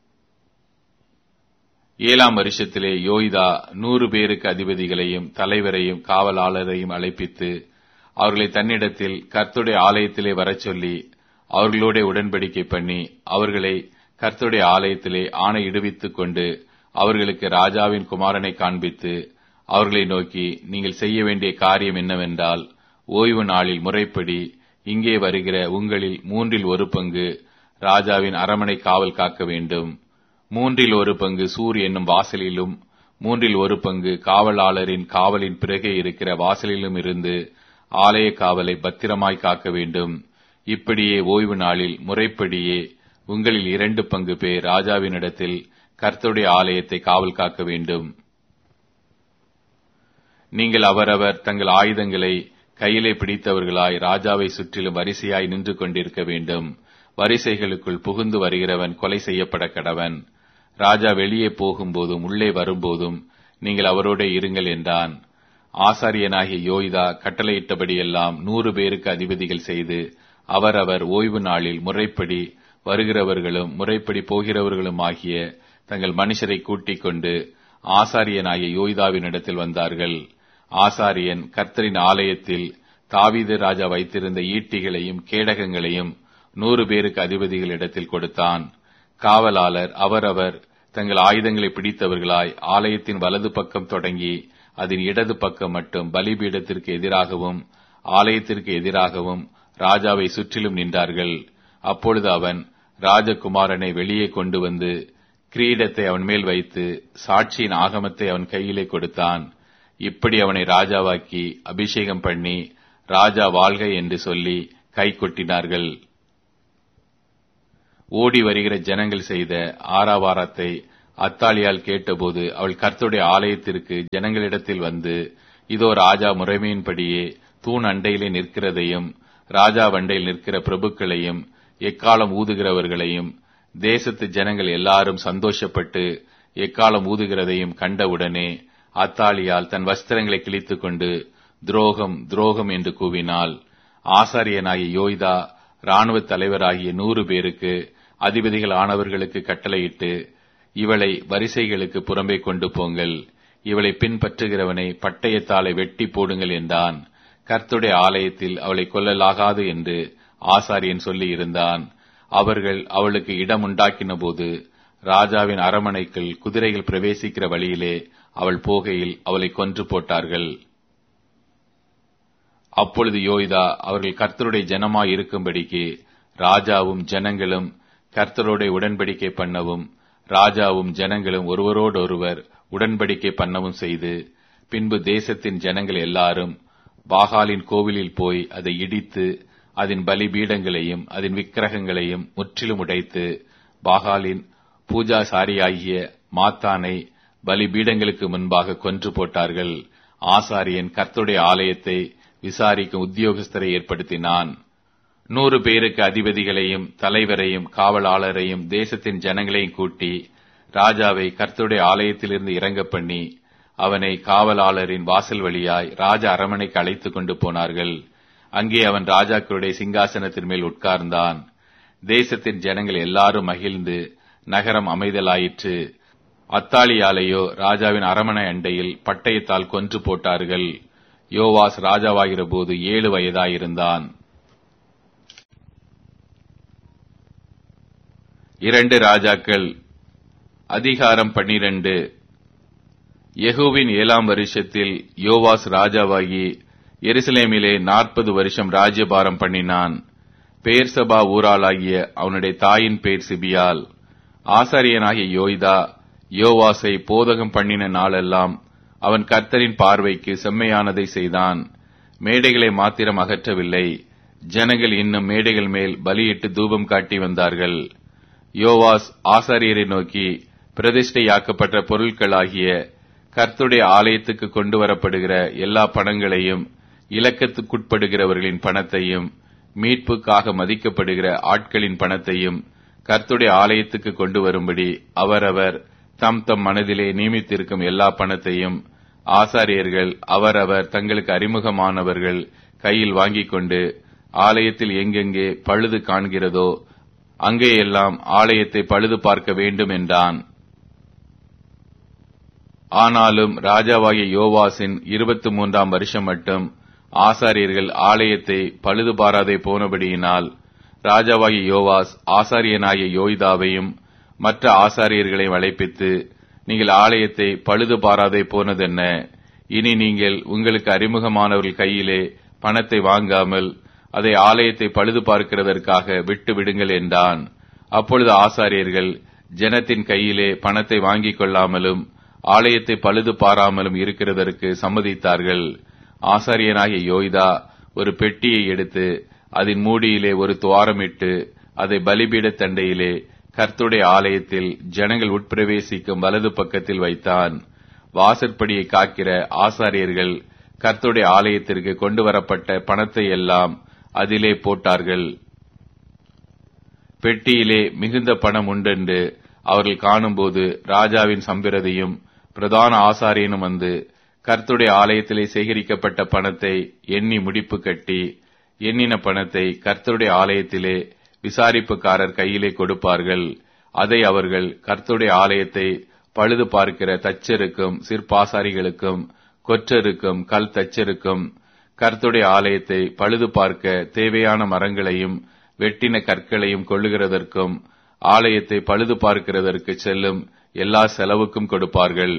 ஏழாம் வருஷத்திலே யோய்தா நூறு பேருக்கு அதிபதிகளையும் தலைவரையும் காவலாளரையும் அழைப்பித்து அவர்களை தன்னிடத்தில் கர்த்துடைய ஆலயத்திலே வரச் சொல்லி அவர்களோட உடன்படிக்கை பண்ணி அவர்களை கர்த்துடைய ஆலயத்திலே ஆணையிடுவித்துக் கொண்டு அவர்களுக்கு ராஜாவின் குமாரனை காண்பித்து அவர்களை நோக்கி நீங்கள் செய்ய வேண்டிய காரியம் என்னவென்றால் ஓய்வு நாளில் முறைப்படி இங்கே வருகிற உங்களில் மூன்றில் ஒரு பங்கு ராஜாவின் அரமனை காவல் காக்க வேண்டும் மூன்றில் ஒரு பங்கு சூர் என்னும் வாசலிலும் மூன்றில் ஒரு பங்கு காவலாளரின் காவலின் பிறகே இருக்கிற வாசலிலும் இருந்து ஆலய காவலை பத்திரமாய் காக்க வேண்டும் இப்படியே ஓய்வு நாளில் முறைப்படியே உங்களில் இரண்டு பங்கு பேர் ராஜாவினிடத்தில் கர்த்தருடைய ஆலயத்தை காவல் காக்க வேண்டும் நீங்கள் அவரவர் தங்கள் ஆயுதங்களை கையிலே பிடித்தவர்களாய் ராஜாவை சுற்றிலும் வரிசையாய் நின்று கொண்டிருக்க வேண்டும் வரிசைகளுக்குள் புகுந்து வருகிறவன் கொலை செய்யப்பட கடவன் ராஜா வெளியே போகும்போதும் உள்ளே வரும்போதும் நீங்கள் அவரோட இருங்கள் என்றான் ஆசாரியனாகிய யோய்தா கட்டளையிட்டபடியெல்லாம் நூறு பேருக்கு அதிபதிகள் செய்து அவரவர் ஓய்வு நாளில் முறைப்படி வருகிறவர்களும் முறைப்படி போகிறவர்களும் ஆகிய தங்கள் மனுஷரை கூட்டிக் கொண்டு ஆசாரியனாகிய யோய்தாவினிடத்தில் வந்தார்கள் ஆசாரியன் கர்த்தரின் ஆலயத்தில் தாவீது ராஜா வைத்திருந்த ஈட்டிகளையும் கேடகங்களையும் நூறு பேருக்கு அதிபதிகளிடத்தில் கொடுத்தான் காவலாளர் அவரவர் தங்கள் ஆயுதங்களை பிடித்தவர்களாய் ஆலயத்தின் வலது பக்கம் தொடங்கி அதன் இடது பக்கம் மட்டும் பலிபீடத்திற்கு எதிராகவும் ஆலயத்திற்கு எதிராகவும் ராஜாவை சுற்றிலும் நின்றார்கள் அப்பொழுது அவன் ராஜகுமாரனை வெளியே கொண்டு வந்து கிரீடத்தை அவன் மேல் வைத்து சாட்சியின் ஆகமத்தை அவன் கையிலே கொடுத்தான் இப்படி அவனை ராஜாவாக்கி அபிஷேகம் பண்ணி ராஜா வாழ்க என்று சொல்லி கை கொட்டினார்கள் ஓடி வருகிற ஜனங்கள் செய்த ஆராவாரத்தை அத்தாலியால் கேட்டபோது அவள் கர்த்தருடைய ஆலயத்திற்கு ஜனங்களிடத்தில் வந்து இதோ ராஜா முறைமையின்படியே தூண் அண்டையிலே நிற்கிறதையும் ராஜா வண்டையில் நிற்கிற பிரபுக்களையும் எக்காலம் ஊதுகிறவர்களையும் தேசத்து ஜனங்கள் எல்லாரும் சந்தோஷப்பட்டு எக்காலம் ஊதுகிறதையும் கண்டவுடனே அத்தாலியால் தன் வஸ்திரங்களை கிழித்துக் கொண்டு துரோகம் துரோகம் என்று கூவினாள் ஆசாரியனாகிய யோய்தா இராணுவ தலைவராகிய நூறு பேருக்கு அதிபதிகள் ஆனவர்களுக்கு கட்டளையிட்டு இவளை வரிசைகளுக்கு புறம்பே கொண்டு போங்கள் இவளை பின்பற்றுகிறவனை பட்டயத்தாலை வெட்டி போடுங்கள் என்றான் கர்த்துடைய ஆலயத்தில் அவளை கொல்லலாகாது என்று ஆசாரியன் சொல்லி இருந்தான் அவர்கள் அவளுக்கு இடம் உண்டாக்கின போது ராஜாவின் அரமனைக்குள் குதிரைகள் பிரவேசிக்கிற வழியிலே அவள் போகையில் அவளை கொன்று போட்டார்கள் அப்பொழுது யோய்தா அவர்கள் கர்த்தருடைய ஜனமாய் இருக்கும்படிக்கு ராஜாவும் ஜனங்களும் கர்த்தரோட உடன்படிக்கை பண்ணவும் ராஜாவும் ஜனங்களும் ஒருவரோடொருவர் உடன்படிக்கை பண்ணவும் செய்து பின்பு தேசத்தின் ஜனங்கள் எல்லாரும் பாகாலின் கோவிலில் போய் அதை இடித்து அதன் பலிபீடங்களையும் அதன் விக்கிரகங்களையும் முற்றிலும் உடைத்து பாகாலின் பூஜாசாரியாகிய மாத்தானை பலிபீடங்களுக்கு முன்பாக கொன்று போட்டார்கள் ஆசாரியன் கர்த்தருடைய ஆலயத்தை விசாரிக்கும் உத்தியோகஸ்தரை ஏற்படுத்தினான் நூறு பேருக்கு அதிபதிகளையும் தலைவரையும் காவலாளரையும் தேசத்தின் ஜனங்களையும் கூட்டி ராஜாவை கர்த்தருடைய ஆலயத்திலிருந்து இறங்க பண்ணி அவனை காவலாளரின் வாசல் வழியாய் ராஜ அரமனைக்கு அழைத்துக் கொண்டு போனார்கள் அங்கே அவன் ராஜாக்களுடைய சிங்காசனத்தின் மேல் உட்கார்ந்தான் தேசத்தின் ஜனங்கள் எல்லாரும் மகிழ்ந்து நகரம் அமைதலாயிற்று அத்தாலியாலேயோ ராஜாவின் அரமனை அண்டையில் பட்டயத்தால் கொன்று போட்டார்கள் யோவாஸ் ராஜாவாகிற போது ஏழு வயதாயிருந்தான் இரண்டு ராஜாக்கள் அதிகாரம் பன்னிரண்டு யெகூவின் ஏழாம் வருஷத்தில் யோவாஸ் ராஜாவாகி எருசலேமிலே நாற்பது வருஷம் ராஜ்யபாரம் பண்ணினான் பேர்சபா ஊராளாகிய அவனுடைய தாயின் பேர் சிபியால் ஆசாரியனாகிய யோய்தா யோவாசை போதகம் பண்ணின நாளெல்லாம் அவன் கர்த்தரின் பார்வைக்கு செம்மையானதை செய்தான் மேடைகளை மாத்திரம் அகற்றவில்லை ஜனங்கள் இன்னும் மேடைகள் மேல் பலியிட்டு தூபம் காட்டி வந்தார்கள் யோவாஸ் ஆசாரியரை நோக்கி பிரதிஷ்டையாக்கப்பட்ட பொருட்களாகிய கர்த்துடைய ஆலயத்துக்கு கொண்டு வரப்படுகிற எல்லா பணங்களையும் இலக்கத்துக்குட்படுகிறவர்களின் பணத்தையும் மீட்புக்காக மதிக்கப்படுகிற ஆட்களின் பணத்தையும் கர்த்துடைய ஆலயத்துக்கு கொண்டு வரும்படி அவரவர் தம் தம் மனதிலே நியமித்திருக்கும் எல்லா பணத்தையும் ஆசாரியர்கள் அவரவர் தங்களுக்கு அறிமுகமானவர்கள் கையில் வாங்கிக் கொண்டு ஆலயத்தில் எங்கெங்கே பழுது காண்கிறதோ அங்கேயெல்லாம் ஆலயத்தை பழுது பார்க்க வேண்டும் என்றான் ஆனாலும் ராஜாவாகிய யோவாசின் இருபத்தி மூன்றாம் வருஷம் மட்டும் ஆசாரியர்கள் ஆலயத்தை பழுது பாராதே போனபடியினால் ராஜாவாகிய யோவாஸ் ஆசாரியனாகிய யோய்தாவையும் மற்ற ஆசாரியர்களை அழைப்பித்து நீங்கள் ஆலயத்தை பழுது பாராதே போனதென்ன இனி நீங்கள் உங்களுக்கு அறிமுகமானவர்கள் கையிலே பணத்தை வாங்காமல் அதை ஆலயத்தை பழுது பார்க்கிறதற்காக விட்டு விடுங்கள் என்றான் அப்பொழுது ஆசாரியர்கள் ஜனத்தின் கையிலே பணத்தை வாங்கிக் கொள்ளாமலும் ஆலயத்தை பழுது பாராமலும் இருக்கிறதற்கு சம்மதித்தார்கள் ஆசாரியனாகிய யோய்தா ஒரு பெட்டியை எடுத்து அதன் மூடியிலே ஒரு துவாரமிட்டு அதை பலிபீட தண்டையிலே கர்த்துடைய ஆலயத்தில் ஜனங்கள் உட்பிரவேசிக்கும் வலது பக்கத்தில் வைத்தான் வாசற்படியை காக்கிற ஆசாரியர்கள் கர்த்துடைய ஆலயத்திற்கு கொண்டு வரப்பட்ட பணத்தை எல்லாம் அதிலே போட்டார்கள் பெட்டியிலே மிகுந்த பணம் உண்டென்று அவர்கள் காணும்போது ராஜாவின் சம்பிரதியும் பிரதான ஆசாரியனும் வந்து கர்த்துடைய ஆலயத்திலே சேகரிக்கப்பட்ட பணத்தை எண்ணி முடிப்பு கட்டி எண்ணின பணத்தை கர்த்தருடைய ஆலயத்திலே விசாரிப்புக்காரர் கையிலே கொடுப்பார்கள் அதை அவர்கள் கர்த்தருடைய ஆலயத்தை பழுது பார்க்கிற தச்சருக்கும் சிற்பாசாரிகளுக்கும் கொற்றருக்கும் கல் தச்சருக்கும் கர்த்துடைய ஆலயத்தை பழுது பார்க்க தேவையான மரங்களையும் வெட்டின கற்களையும் கொள்ளுகிறதற்கும் ஆலயத்தை பழுது பார்க்கிறதற்கு செல்லும் எல்லா செலவுக்கும் கொடுப்பார்கள்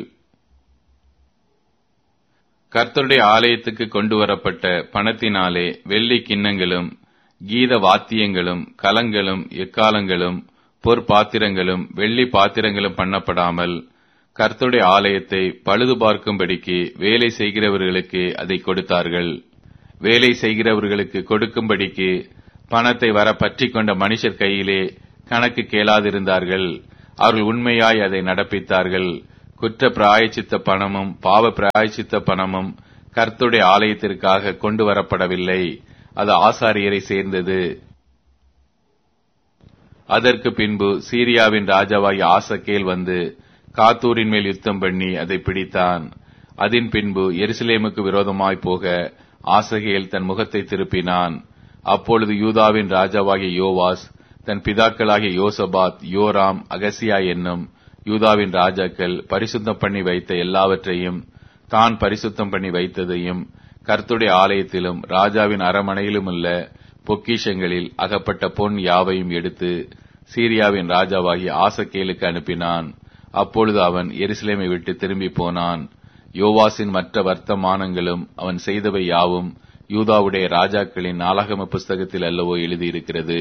கர்த்தருடைய ஆலயத்துக்கு கொண்டு வரப்பட்ட பணத்தினாலே வெள்ளி கிண்ணங்களும் கீத வாத்தியங்களும் கலங்களும் எக்காலங்களும் பொற்பாத்திரங்களும் வெள்ளி பாத்திரங்களும் பண்ணப்படாமல் கர்த்தருடைய ஆலயத்தை பழுது பார்க்கும்படிக்கு வேலை செய்கிறவர்களுக்கு அதை கொடுத்தார்கள் வேலை செய்கிறவர்களுக்கு கொடுக்கும்படிக்கு பணத்தை வர பற்றி கொண்ட மனுஷர் கையிலே கணக்கு கேளாதிருந்தார்கள் அவர்கள் உண்மையாய் அதை நடப்பித்தார்கள் குற்ற பிராயச்சித்த பணமும் பாவ பிராயச்சித்த பணமும் கர்த்துடைய ஆலயத்திற்காக கொண்டு வரப்படவில்லை அது ஆசாரியரை சேர்ந்தது அதற்கு பின்பு சீரியாவின் ராஜாவாகிய ஆசகேல் வந்து காத்தூரின் மேல் யுத்தம் பண்ணி அதை பிடித்தான் அதன் பின்பு எருசலேமுக்கு விரோதமாய் போக ஆசகேல் தன் முகத்தை திருப்பினான் அப்பொழுது யூதாவின் ராஜாவாகிய யோவாஸ் தன் பிதாக்களாகிய யோசபாத் யோராம் அகசியா என்னும் யூதாவின் ராஜாக்கள் பரிசுத்தம் பண்ணி வைத்த எல்லாவற்றையும் தான் பரிசுத்தம் பண்ணி வைத்ததையும் கர்த்துடைய ஆலயத்திலும் ராஜாவின் அரமனையிலும் உள்ள பொக்கிஷங்களில் அகப்பட்ட பொன் யாவையும் எடுத்து சீரியாவின் ராஜாவாகிய ஆசகேலுக்கு அனுப்பினான் அப்பொழுது அவன் எருசலேமை விட்டு திரும்பி போனான் யோவாசின் மற்ற வர்த்தமானங்களும் அவன் செய்தவை யாவும் யூதாவுடைய ராஜாக்களின் நாளாகம புஸ்தகத்தில் அல்லவோ எழுதியிருக்கிறது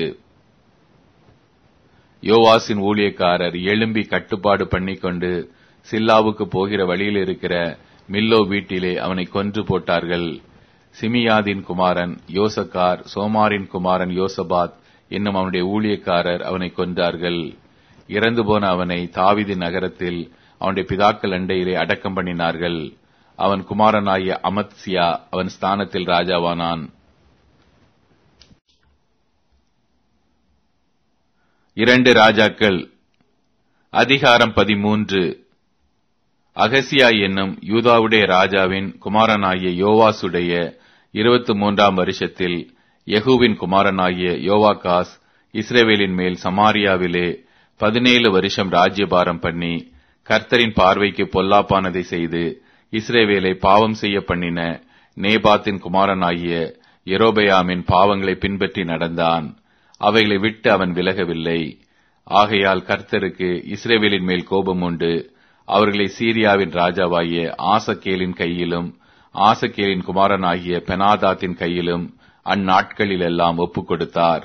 யோவாசின் ஊழியக்காரர் எழும்பி கட்டுப்பாடு பண்ணிக்கொண்டு சில்லாவுக்கு போகிற வழியில் இருக்கிற மில்லோ வீட்டிலே அவனை கொன்று போட்டார்கள் சிமியாதின் குமாரன் யோசக்கார் சோமாரின் குமாரன் யோசபாத் என்னும் அவனுடைய ஊழியக்காரர் அவனை கொன்றார்கள் இறந்து போன அவனை தாவிதின் நகரத்தில் அவனுடைய பிதாக்கள் அண்டையிலே அடக்கம் பண்ணினார்கள் அவன் குமாரனாகிய அமத்சியா அவன் ஸ்தானத்தில் ராஜாவானான் இரண்டு ராஜாக்கள் அதிகாரம் பதிமூன்று அகசியா என்னும் யூதாவுடைய ராஜாவின் குமாரனாகிய யோவாசுடைய இருபத்தி மூன்றாம் வருஷத்தில் யெகூவின் குமாரனாகிய யோவாகாஸ் இஸ்ரேவேலின் மேல் சமாரியாவிலே பதினேழு வருஷம் ராஜ்யபாரம் பண்ணி கர்த்தரின் பார்வைக்கு பொல்லாப்பானதை செய்து இஸ்ரேவேலை பாவம் செய்ய பண்ணின நேபாத்தின் குமாரனாகிய எரோபயாமின் பாவங்களை பின்பற்றி நடந்தான் அவைகளை விட்டு அவன் விலகவில்லை ஆகையால் கர்த்தருக்கு இஸ்ரேவேலின் மேல் கோபம் உண்டு அவர்களை சீரியாவின் ராஜாவாகிய ஆசகேலின் கையிலும் ஆசகேலின் குமாரனாகிய பெனாதாத்தின் கையிலும் அந்நாட்களிலெல்லாம் ஒப்புக் கொடுத்தார்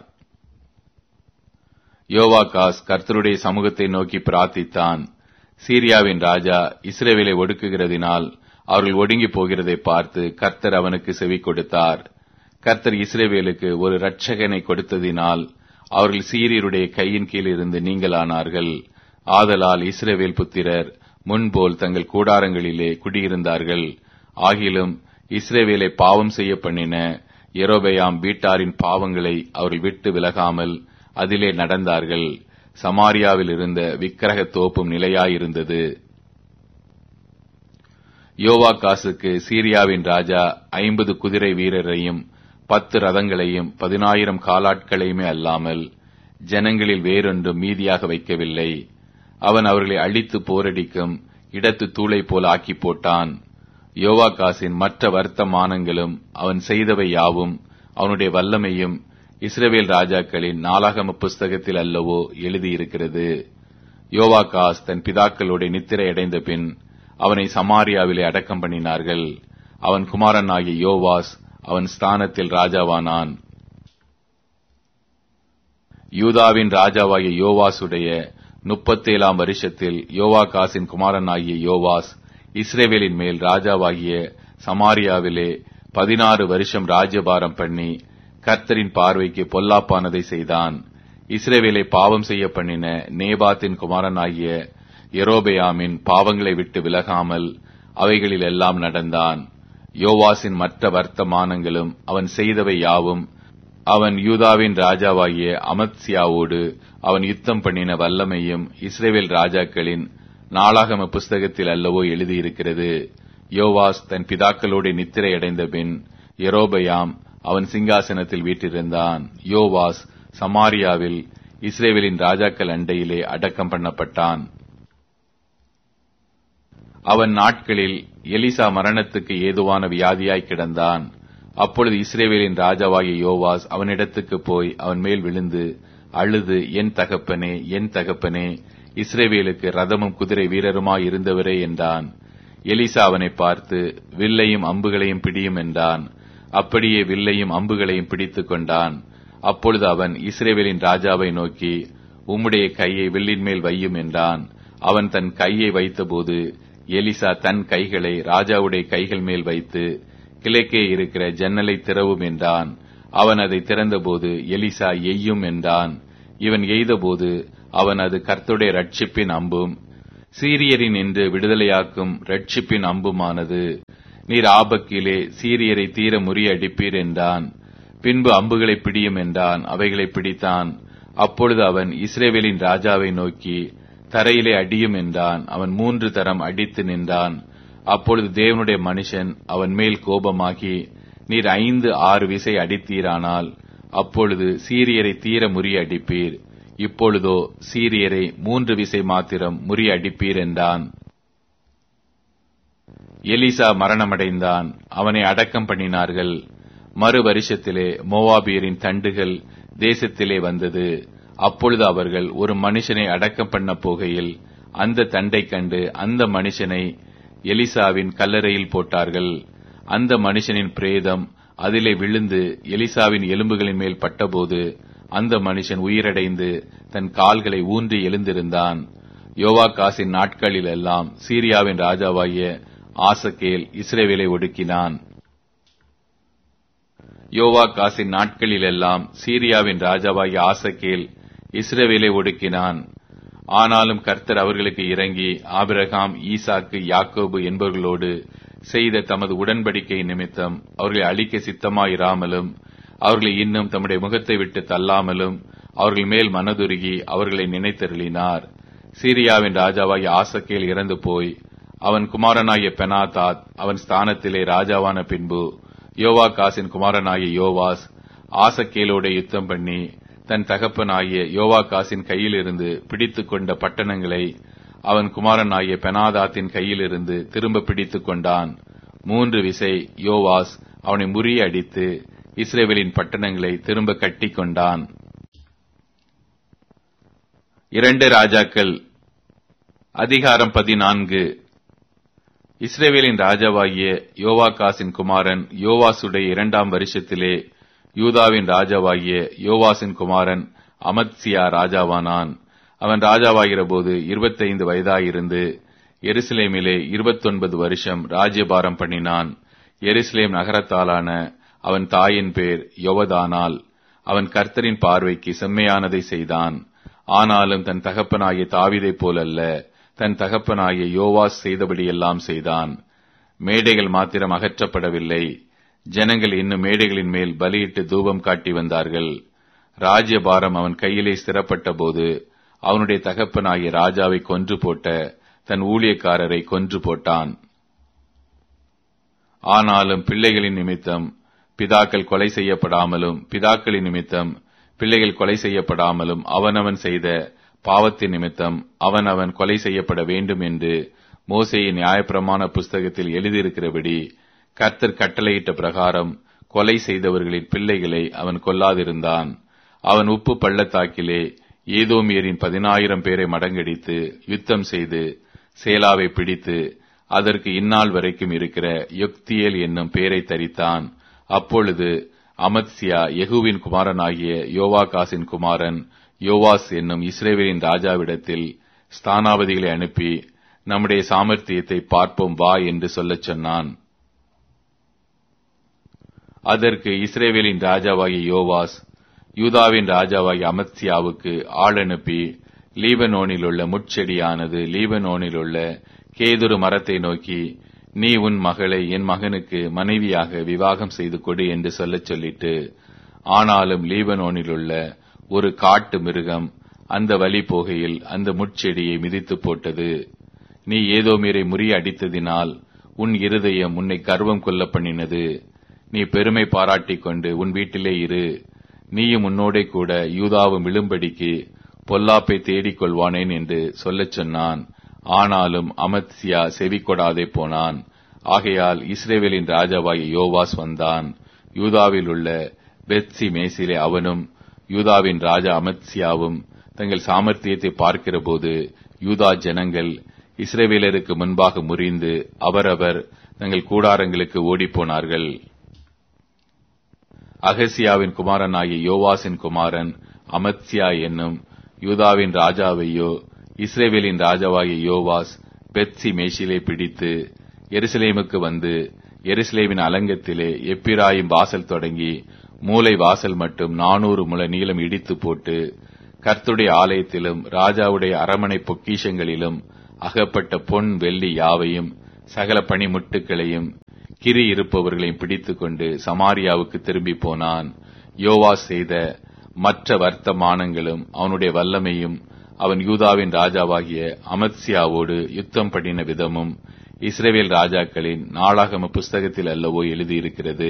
யோவாகாஸ் கர்த்தருடைய சமூகத்தை நோக்கி பிரார்த்தித்தான் சீரியாவின் ராஜா இஸ்ரேவேலை ஒடுக்குகிறதினால் அவர்கள் ஒடுங்கி போகிறதை பார்த்து கர்த்தர் அவனுக்கு செவி கொடுத்தார் கர்த்தர் இஸ்ரேவேலுக்கு ஒரு இரட்சகனை கொடுத்ததினால் அவர்கள் சீரியருடைய கையின் கீழ் இருந்து நீங்களானார்கள் ஆதலால் இஸ்ரேவேல் புத்திரர் முன்போல் தங்கள் கூடாரங்களிலே குடியிருந்தார்கள் ஆகிலும் இஸ்ரேவேலை பாவம் செய்ய பண்ணின எரோபயாம் வீட்டாரின் பாவங்களை அவர்கள் விட்டு விலகாமல் அதிலே நடந்தார்கள் சமாரியாவில் இருந்த விக்கிரக தோப்பும் நிலையாயிருந்தது யோவாகாசுக்கு சீரியாவின் ராஜா ஐம்பது குதிரை வீரரையும் பத்து ரதங்களையும் பதினாயிரம் காலாட்களையுமே அல்லாமல் ஜனங்களில் வேறொன்றும் மீதியாக வைக்கவில்லை அவன் அவர்களை அழித்து போரடிக்கும் இடத்து தூளை போல் ஆக்கி போட்டான் யோவாகாசின் மற்ற வர்த்தமானங்களும் அவன் செய்தவை யாவும் அவனுடைய வல்லமையும் இஸ்ரவேல் ராஜாக்களின் நாளாகம புஸ்தகத்தில் அல்லவோ எழுதியிருக்கிறது யோவாகாஸ் தன் பிதாக்களுடைய நித்திரை அடைந்த பின் அவனை சமாரியாவிலே அடக்கம் பண்ணினார்கள் அவன் குமாரனாகிய யோவாஸ் அவன் ஸ்தானத்தில் ராஜாவானான் யூதாவின் ராஜாவாகிய யோவாசுடைய முப்பத்தேழாம் வருஷத்தில் யோவாகாசின் குமாரனாகிய யோவாஸ் இஸ்ரேவேலின் மேல் ராஜாவாகிய சமாரியாவிலே பதினாறு வருஷம் ராஜ்யபாரம் பண்ணி கர்த்தரின் பார்வைக்கு பொல்லாப்பானதை செய்தான் இஸ்ரேவேலை பாவம் செய்ய பண்ணின நேபாத்தின் குமாரனாகிய எரோபயாமின் பாவங்களை விட்டு விலகாமல் அவைகளில் எல்லாம் நடந்தான் யோவாசின் மற்ற வர்த்தமானங்களும் அவன் செய்தவை யாவும் அவன் யூதாவின் ராஜாவாகிய அமத்சியாவோடு அவன் யுத்தம் பண்ணின வல்லமையும் இஸ்ரேவேல் ராஜாக்களின் நாளாகம புஸ்தகத்தில் அல்லவோ எழுதியிருக்கிறது யோவாஸ் தன் பிதாக்களோடு நித்திரை அடைந்த பின் எரோபயாம் அவன் சிங்காசனத்தில் வீற்றிருந்தான் யோவாஸ் சமாரியாவில் இஸ்ரேவேலின் ராஜாக்கள் அண்டையிலே அடக்கம் பண்ணப்பட்டான் அவன் நாட்களில் எலிசா மரணத்துக்கு ஏதுவான வியாதியாய் கிடந்தான் அப்பொழுது இஸ்ரேவேலின் ராஜாவாகிய யோவாஸ் அவனிடத்துக்கு போய் அவன் மேல் விழுந்து அழுது என் தகப்பனே என் தகப்பனே இஸ்ரேவேலுக்கு ரதமும் குதிரை வீரருமாய் இருந்தவரே என்றான் எலிசா அவனை பார்த்து வில்லையும் அம்புகளையும் பிடியும் என்றான் அப்படியே வில்லையும் அம்புகளையும் பிடித்துக் கொண்டான் அப்பொழுது அவன் இஸ்ரேவேலின் ராஜாவை நோக்கி உம்முடைய கையை வில்லின் மேல் வையும் என்றான் அவன் தன் கையை வைத்தபோது எலிசா தன் கைகளை ராஜாவுடைய கைகள் மேல் வைத்து கிழக்கே இருக்கிற ஜன்னலை திறவும் என்றான் அவன் அதை திறந்தபோது எலிசா எய்யும் என்றான் இவன் எய்தபோது அவன் அது கர்த்தருடைய ரட்சிப்பின் அம்பும் சீரியரின் என்று விடுதலையாக்கும் ரட்சிப்பின் அம்புமானது நீர் ஆபக்கிலே சீரியரை தீர முறியடிப்பீர் என்றான் பின்பு அம்புகளை பிடியும் என்றான் அவைகளை பிடித்தான் அப்பொழுது அவன் இஸ்ரேவேலின் ராஜாவை நோக்கி தரையிலே அடியும் என்றான் அவன் மூன்று தரம் அடித்து நின்றான் அப்பொழுது தேவனுடைய மனுஷன் அவன் மேல் கோபமாகி நீர் ஐந்து ஆறு விசை அடித்தீரானால் அப்பொழுது சீரியரை தீர முறியடிப்பீர் இப்பொழுதோ சீரியரை மூன்று விசை மாத்திரம் முறியடிப்பீர் என்றான் எலிசா மரணமடைந்தான் அவனை அடக்கம் பண்ணினார்கள் மறு வருஷத்திலே மோவாபியரின் தண்டுகள் தேசத்திலே வந்தது அப்பொழுது அவர்கள் ஒரு மனுஷனை அடக்கம் பண்ண போகையில் அந்த தண்டை கண்டு அந்த மனுஷனை எலிசாவின் கல்லறையில் போட்டார்கள் அந்த மனுஷனின் பிரேதம் அதிலே விழுந்து எலிசாவின் எலும்புகளின் மேல் பட்டபோது அந்த மனுஷன் உயிரடைந்து தன் கால்களை ஊன்றி எழுந்திருந்தான் யோவாகாசின் நாட்களில் எல்லாம் சீரியாவின் ராஜாவாகிய ஆசகேல் இஸ்ரேவேலை ஒடுக்கினான் யோவாகாசின் நாட்களில் எல்லாம் சீரியாவின் ராஜாவாகிய ஆசகேல் இஸ்ரேவேலை ஒடுக்கினான் ஆனாலும் கர்த்தர் அவர்களுக்கு இறங்கி ஆபிரகாம் ஈசாக்கு யாக்கோபு என்பவர்களோடு செய்த தமது உடன்படிக்கை நிமித்தம் அவர்களை அழிக்க சித்தமாயிராமலும் அவர்களை இன்னும் தம்முடைய முகத்தை விட்டு தள்ளாமலும் அவர்கள் மேல் மனதுருகி அவர்களை நினைத்தருளினார் சீரியாவின் ராஜாவாகிய ஆசக்கேல் இறந்து போய் அவன் குமாரனாகிய பெனாதாத் அவன் ஸ்தானத்திலே ராஜாவான பின்பு யோவாகாசின் குமாரனாகிய யோவாஸ் ஆசக்கேலோட யுத்தம் பண்ணி தன் தகப்பனாகிய யோவாகாசின் கையிலிருந்து பிடித்துக் கொண்ட பட்டணங்களை அவன் குமாரனாகிய பெனாதாத்தின் கையிலிருந்து திரும்ப பிடித்துக் கொண்டான் மூன்று விசை யோவாஸ் அவனை முறியடித்து இஸ்ரேவேலின் பட்டணங்களை திரும்ப கட்டி கொண்டான் இரண்டு ராஜாக்கள் அதிகாரம் பதினான்கு இஸ்ரேவேலின் ராஜாவாகிய யோவாகாசின் குமாரன் யோவாசுடைய இரண்டாம் வருஷத்திலே யூதாவின் ராஜாவாகிய யோவாசின் குமாரன் அமத்சியா ராஜாவானான் அவன் ராஜாவாகிற போது இருபத்தைந்து வயதாயிருந்து எருசலேமிலே இருபத்தொன்பது வருஷம் ராஜ்யபாரம் பண்ணினான் எருசலேம் நகரத்தாலான அவன் தாயின் பேர் யொவதானால் அவன் கர்த்தரின் பார்வைக்கு செம்மையானதை செய்தான் ஆனாலும் தன் தகப்பனாகிய தாவிதைப் போலல்ல தன் தகப்பனாகிய யோவாஸ் செய்தபடியெல்லாம் செய்தான் மேடைகள் மாத்திரம் அகற்றப்படவில்லை ஜனங்கள் இன்னும் மேடைகளின் மேல் பலியிட்டு தூபம் காட்டி வந்தார்கள் ராஜ்யபாரம் அவன் கையிலே ஸ்திரப்பட்ட போது அவனுடைய தகப்பனாகிய ராஜாவை கொன்று போட்ட தன் ஊழியக்காரரை கொன்று போட்டான் ஆனாலும் பிள்ளைகளின் நிமித்தம் பிதாக்கள் கொலை செய்யப்படாமலும் பிதாக்களின் நிமித்தம் பிள்ளைகள் கொலை செய்யப்படாமலும் அவனவன் செய்த பாவத்தின் நிமித்தம் அவனவன் கொலை செய்யப்பட வேண்டும் என்று மோசையின் நியாயப்பிரமாண புஸ்தகத்தில் எழுதியிருக்கிறபடி கர்த்தர் கட்டளையிட்ட பிரகாரம் கொலை செய்தவர்களின் பிள்ளைகளை அவன் கொல்லாதிருந்தான் அவன் உப்பு பள்ளத்தாக்கிலே ஏதோமியரின் பதினாயிரம் பேரை மடங்கடித்து யுத்தம் செய்து சேலாவை பிடித்து அதற்கு இந்நாள் வரைக்கும் இருக்கிற யொக்தியேல் என்னும் பேரை தரித்தான் அப்பொழுது அமத்சியா யெகூவின் குமாரனாகிய யோவாகாசின் குமாரன் யோவாஸ் என்னும் இஸ்ரேவேலின் ராஜாவிடத்தில் ஸ்தானாபதிகளை அனுப்பி நம்முடைய சாமர்த்தியத்தை பார்ப்போம் வா என்று சொல்லச் சொன்னான் அதற்கு இஸ்ரேவேலின் ராஜாவாகிய யோவாஸ் யூதாவின் ராஜாவாகிய அமத்சியாவுக்கு ஆள் அனுப்பி லீபனோனில் உள்ள முட்செடியானது லீபனோனில் உள்ள கேதுரு மரத்தை நோக்கி நீ உன் மகளை என் மகனுக்கு மனைவியாக விவாகம் செய்து கொடு என்று சொல்லச் சொல்லிட்டு ஆனாலும் லீபனோனில் உள்ள ஒரு காட்டு மிருகம் அந்த வழி போகையில் அந்த முட்செடியை மிதித்து போட்டது நீ ஏதோ மீறை முறியடித்ததினால் உன் இருதயம் உன்னை கர்வம் கொள்ள பண்ணினது நீ பெருமை பாராட்டிக் கொண்டு உன் வீட்டிலே இரு நீயும் உன்னோடே கூட யூதாவும் விழும்படிக்கு பொல்லாப்பை தேடிக் கொள்வானேன் என்று சொல்லச் சொன்னான் ஆனாலும் அமத்சியா செவி கொடாதே போனான் ஆகையால் இஸ்ரேவேலின் ராஜாவாகிய யோவாஸ் வந்தான் யூதாவில் உள்ள பெத்சி மேசிலே அவனும் யூதாவின் ராஜா அமத்சியாவும் தங்கள் சாமர்த்தியத்தை பார்க்கிறபோது யூதா ஜனங்கள் இஸ்ரேவேலருக்கு முன்பாக முறிந்து அவரவர் தங்கள் கூடாரங்களுக்கு ஓடிப்போனார்கள் அகசியாவின் குமாரனாகிய யோவாசின் குமாரன் அமத்சியா என்னும் யூதாவின் ராஜாவையோ இஸ்ரேவேலின் ராஜாவாகிய யோவாஸ் பெத்சி மேஷிலே பிடித்து எருசலேமுக்கு வந்து எருசலேமின் அலங்கத்திலே எப்பிராயும் வாசல் தொடங்கி மூலை வாசல் மட்டும் நானூறு முழ நீளம் இடித்து போட்டு கர்த்துடைய ஆலயத்திலும் ராஜாவுடைய அரமனை பொக்கிஷங்களிலும் அகப்பட்ட பொன் வெள்ளி யாவையும் சகல பணிமுட்டுகளையும் கிரி இருப்பவர்களையும் பிடித்துக்கொண்டு சமாரியாவுக்கு திரும்பி போனான் யோவாஸ் செய்த மற்ற வர்த்தமானங்களும் அவனுடைய வல்லமையும் அவன் யூதாவின் ராஜாவாகிய அமத்சியாவோடு யுத்தம் பண்ணின விதமும் இஸ்ரேவேல் ராஜாக்களின் நாளாகம புஸ்தகத்தில் அல்லவோ எழுதியிருக்கிறது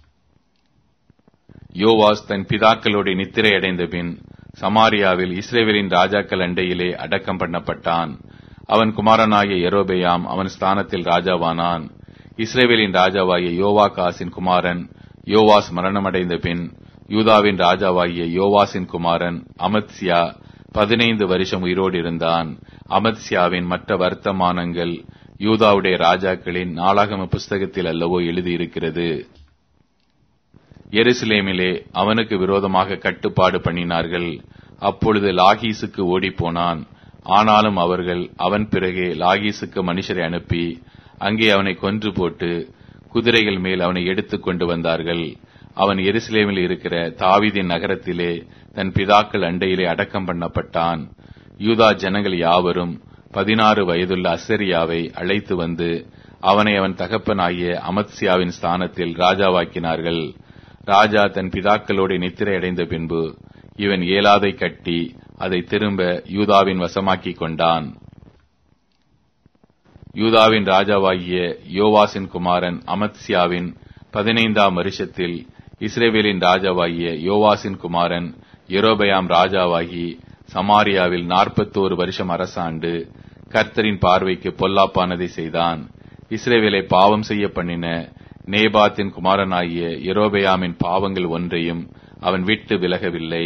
யோவாஸ் தன் பிதாக்களோடு நித்திரை அடைந்த பின் சமாரியாவில் இஸ்ரேவேலின் ராஜாக்கள் அண்டையிலே அடக்கம் பண்ணப்பட்டான் அவன் குமாரனாகிய எரோபெயாம் அவன் ஸ்தானத்தில் ராஜாவானான் இஸ்ரேவேலின் ராஜாவாகிய யோவாகாசின் குமாரன் யோவாஸ் மரணமடைந்த பின் யூதாவின் ராஜாவாகிய யோவாசின் குமாரன் அமத்சியா பதினைந்து வருஷம் உயிரோடு இருந்தான் அமத்சியாவின் மற்ற வர்த்தமானங்கள் யூதாவுடைய ராஜாக்களின் நாளாகம புஸ்தகத்தில் அல்லவோ எழுதியிருக்கிறது எருசலேமிலே அவனுக்கு விரோதமாக கட்டுப்பாடு பண்ணினார்கள் அப்பொழுது லாகீசுக்கு ஓடிப்போனான் ஆனாலும் அவர்கள் அவன் பிறகே லாகீசுக்கு மனுஷரை அனுப்பி அங்கே அவனை கொன்று போட்டு குதிரைகள் மேல் அவனை எடுத்துக் கொண்டு வந்தார்கள் அவன் எருசலேமில் இருக்கிற தாவிதின் நகரத்திலே தன் பிதாக்கள் அண்டையிலே அடக்கம் பண்ணப்பட்டான் யூதா ஜனங்கள் யாவரும் பதினாறு வயதுள்ள அசரியாவை அழைத்து வந்து அவனை அவன் தகப்பனாகிய அமத்சியாவின் ஸ்தானத்தில் ராஜாவாக்கினார்கள் ராஜா தன் பிதாக்களோடு நித்திரை அடைந்த பின்பு இவன் ஏலாதை கட்டி அதை திரும்ப யூதாவின் வசமாக்கிக் கொண்டான் யூதாவின் ராஜாவாகிய யோவாசின் குமாரன் அமத்சியாவின் பதினைந்தாம் வருஷத்தில் இஸ்ரேவேலின் ராஜாவாகிய யோவாசின் குமாரன் எரோபயாம் ராஜாவாகி சமாரியாவில் நாற்பத்தோரு வருஷம் அரசாண்டு கர்த்தரின் பார்வைக்கு பொல்லாப்பானதை செய்தான் இஸ்ரேவேலை பாவம் செய்ய பண்ணின நேபாத்தின் குமாரனாகிய எரோபயாமின் பாவங்கள் ஒன்றையும் அவன் விட்டு விலகவில்லை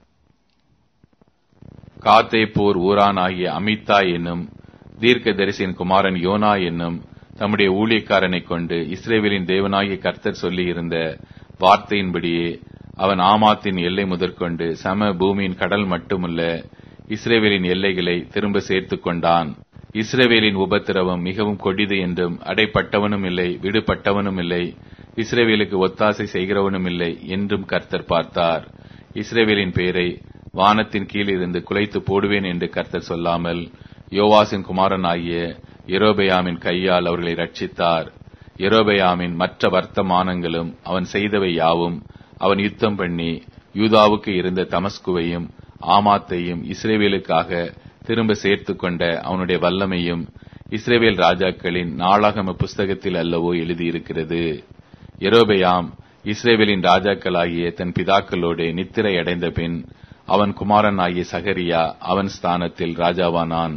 காத்தே போர் ஊரானாகிய அமித்தா என்னும் தீர்க்கதரிசியின் குமாரன் யோனா என்னும் தம்முடைய ஊழியக்காரனைக் கொண்டு இஸ்ரேவேலின் தேவனாகிய கர்த்தர் சொல்லியிருந்த வார்த்தையின்படியே அவன் ஆமாத்தின் எல்லை முதற்கொண்டு சம பூமியின் கடல் மட்டுமல்ல இஸ்ரேவேலின் எல்லைகளை திரும்ப சேர்த்துக் கொண்டான் இஸ்ரேவேலின் உபத்திரவம் மிகவும் கொடிது என்றும் அடைப்பட்டவனும் இல்லை விடுபட்டவனும் இல்லை இஸ்ரேவேலுக்கு ஒத்தாசை செய்கிறவனும் இல்லை என்றும் கர்த்தர் பார்த்தார் இஸ்ரேவேலின் பெயரை வானத்தின் கீழ் இருந்து குலைத்து போடுவேன் என்று கர்த்தர் சொல்லாமல் யோவாசின் குமாரன் ஆகிய எரோபயாமின் கையால் அவர்களை ரட்சித்தார் எரோபயாமின் மற்ற வர்த்தமானங்களும் அவன் செய்தவை யாவும் அவன் யுத்தம் பண்ணி யூதாவுக்கு இருந்த தமஸ்குவையும் ஆமாத்தையும் இஸ்ரேவேலுக்காக திரும்ப சேர்த்து கொண்ட அவனுடைய வல்லமையும் இஸ்ரேவேல் ராஜாக்களின் நாளாகம புஸ்தகத்தில் அல்லவோ எழுதியிருக்கிறது எரோபயாம் இஸ்ரேவேலின் ராஜாக்களாகிய தன் பிதாக்களோடு நித்திரை அடைந்த பின் அவன் குமாரன் ஆகிய சகரியா அவன் ஸ்தானத்தில் ராஜாவானான்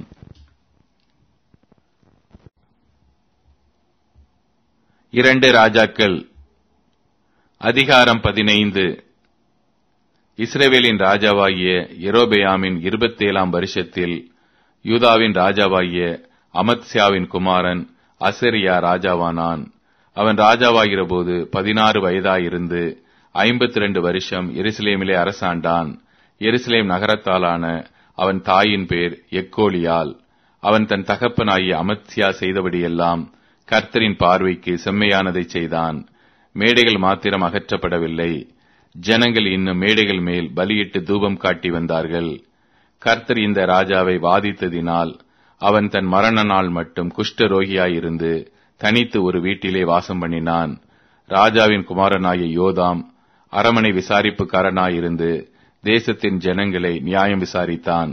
இரண்டு ராஜாக்கள் அதிகாரம் பதினைந்து இஸ்ரேவேலின் ராஜாவாகிய எரோபெயாமின் இருபத்தேழாம் வருஷத்தில் யூதாவின் ராஜாவாகிய அமத்சியாவின் குமாரன் அசரியா ராஜாவானான் அவன் ராஜாவாகிற போது பதினாறு வயதாயிருந்து ஐம்பத்தி ரெண்டு வருஷம் எருசலேமிலே அரசாண்டான் எருசலேம் நகரத்தாலான அவன் தாயின் பேர் எக்கோலியால் அவன் தன் தகப்பனாகிய அமத்சியா செய்தபடியெல்லாம் கர்த்தரின் பார்வைக்கு செம்மையானதை செய்தான் மேடைகள் மாத்திரம் அகற்றப்படவில்லை ஜனங்கள் இன்னும் மேடைகள் மேல் பலியிட்டு தூபம் காட்டி வந்தார்கள் கர்த்தர் இந்த ராஜாவை வாதித்ததினால் அவன் தன் மரண நாள் மட்டும் குஷ்ட ரோகியாயிருந்து தனித்து ஒரு வீட்டிலே வாசம் பண்ணினான் ராஜாவின் குமாரனாகிய யோதாம் அரமனை விசாரிப்புக்காரனாயிருந்து தேசத்தின் ஜனங்களை நியாயம் விசாரித்தான்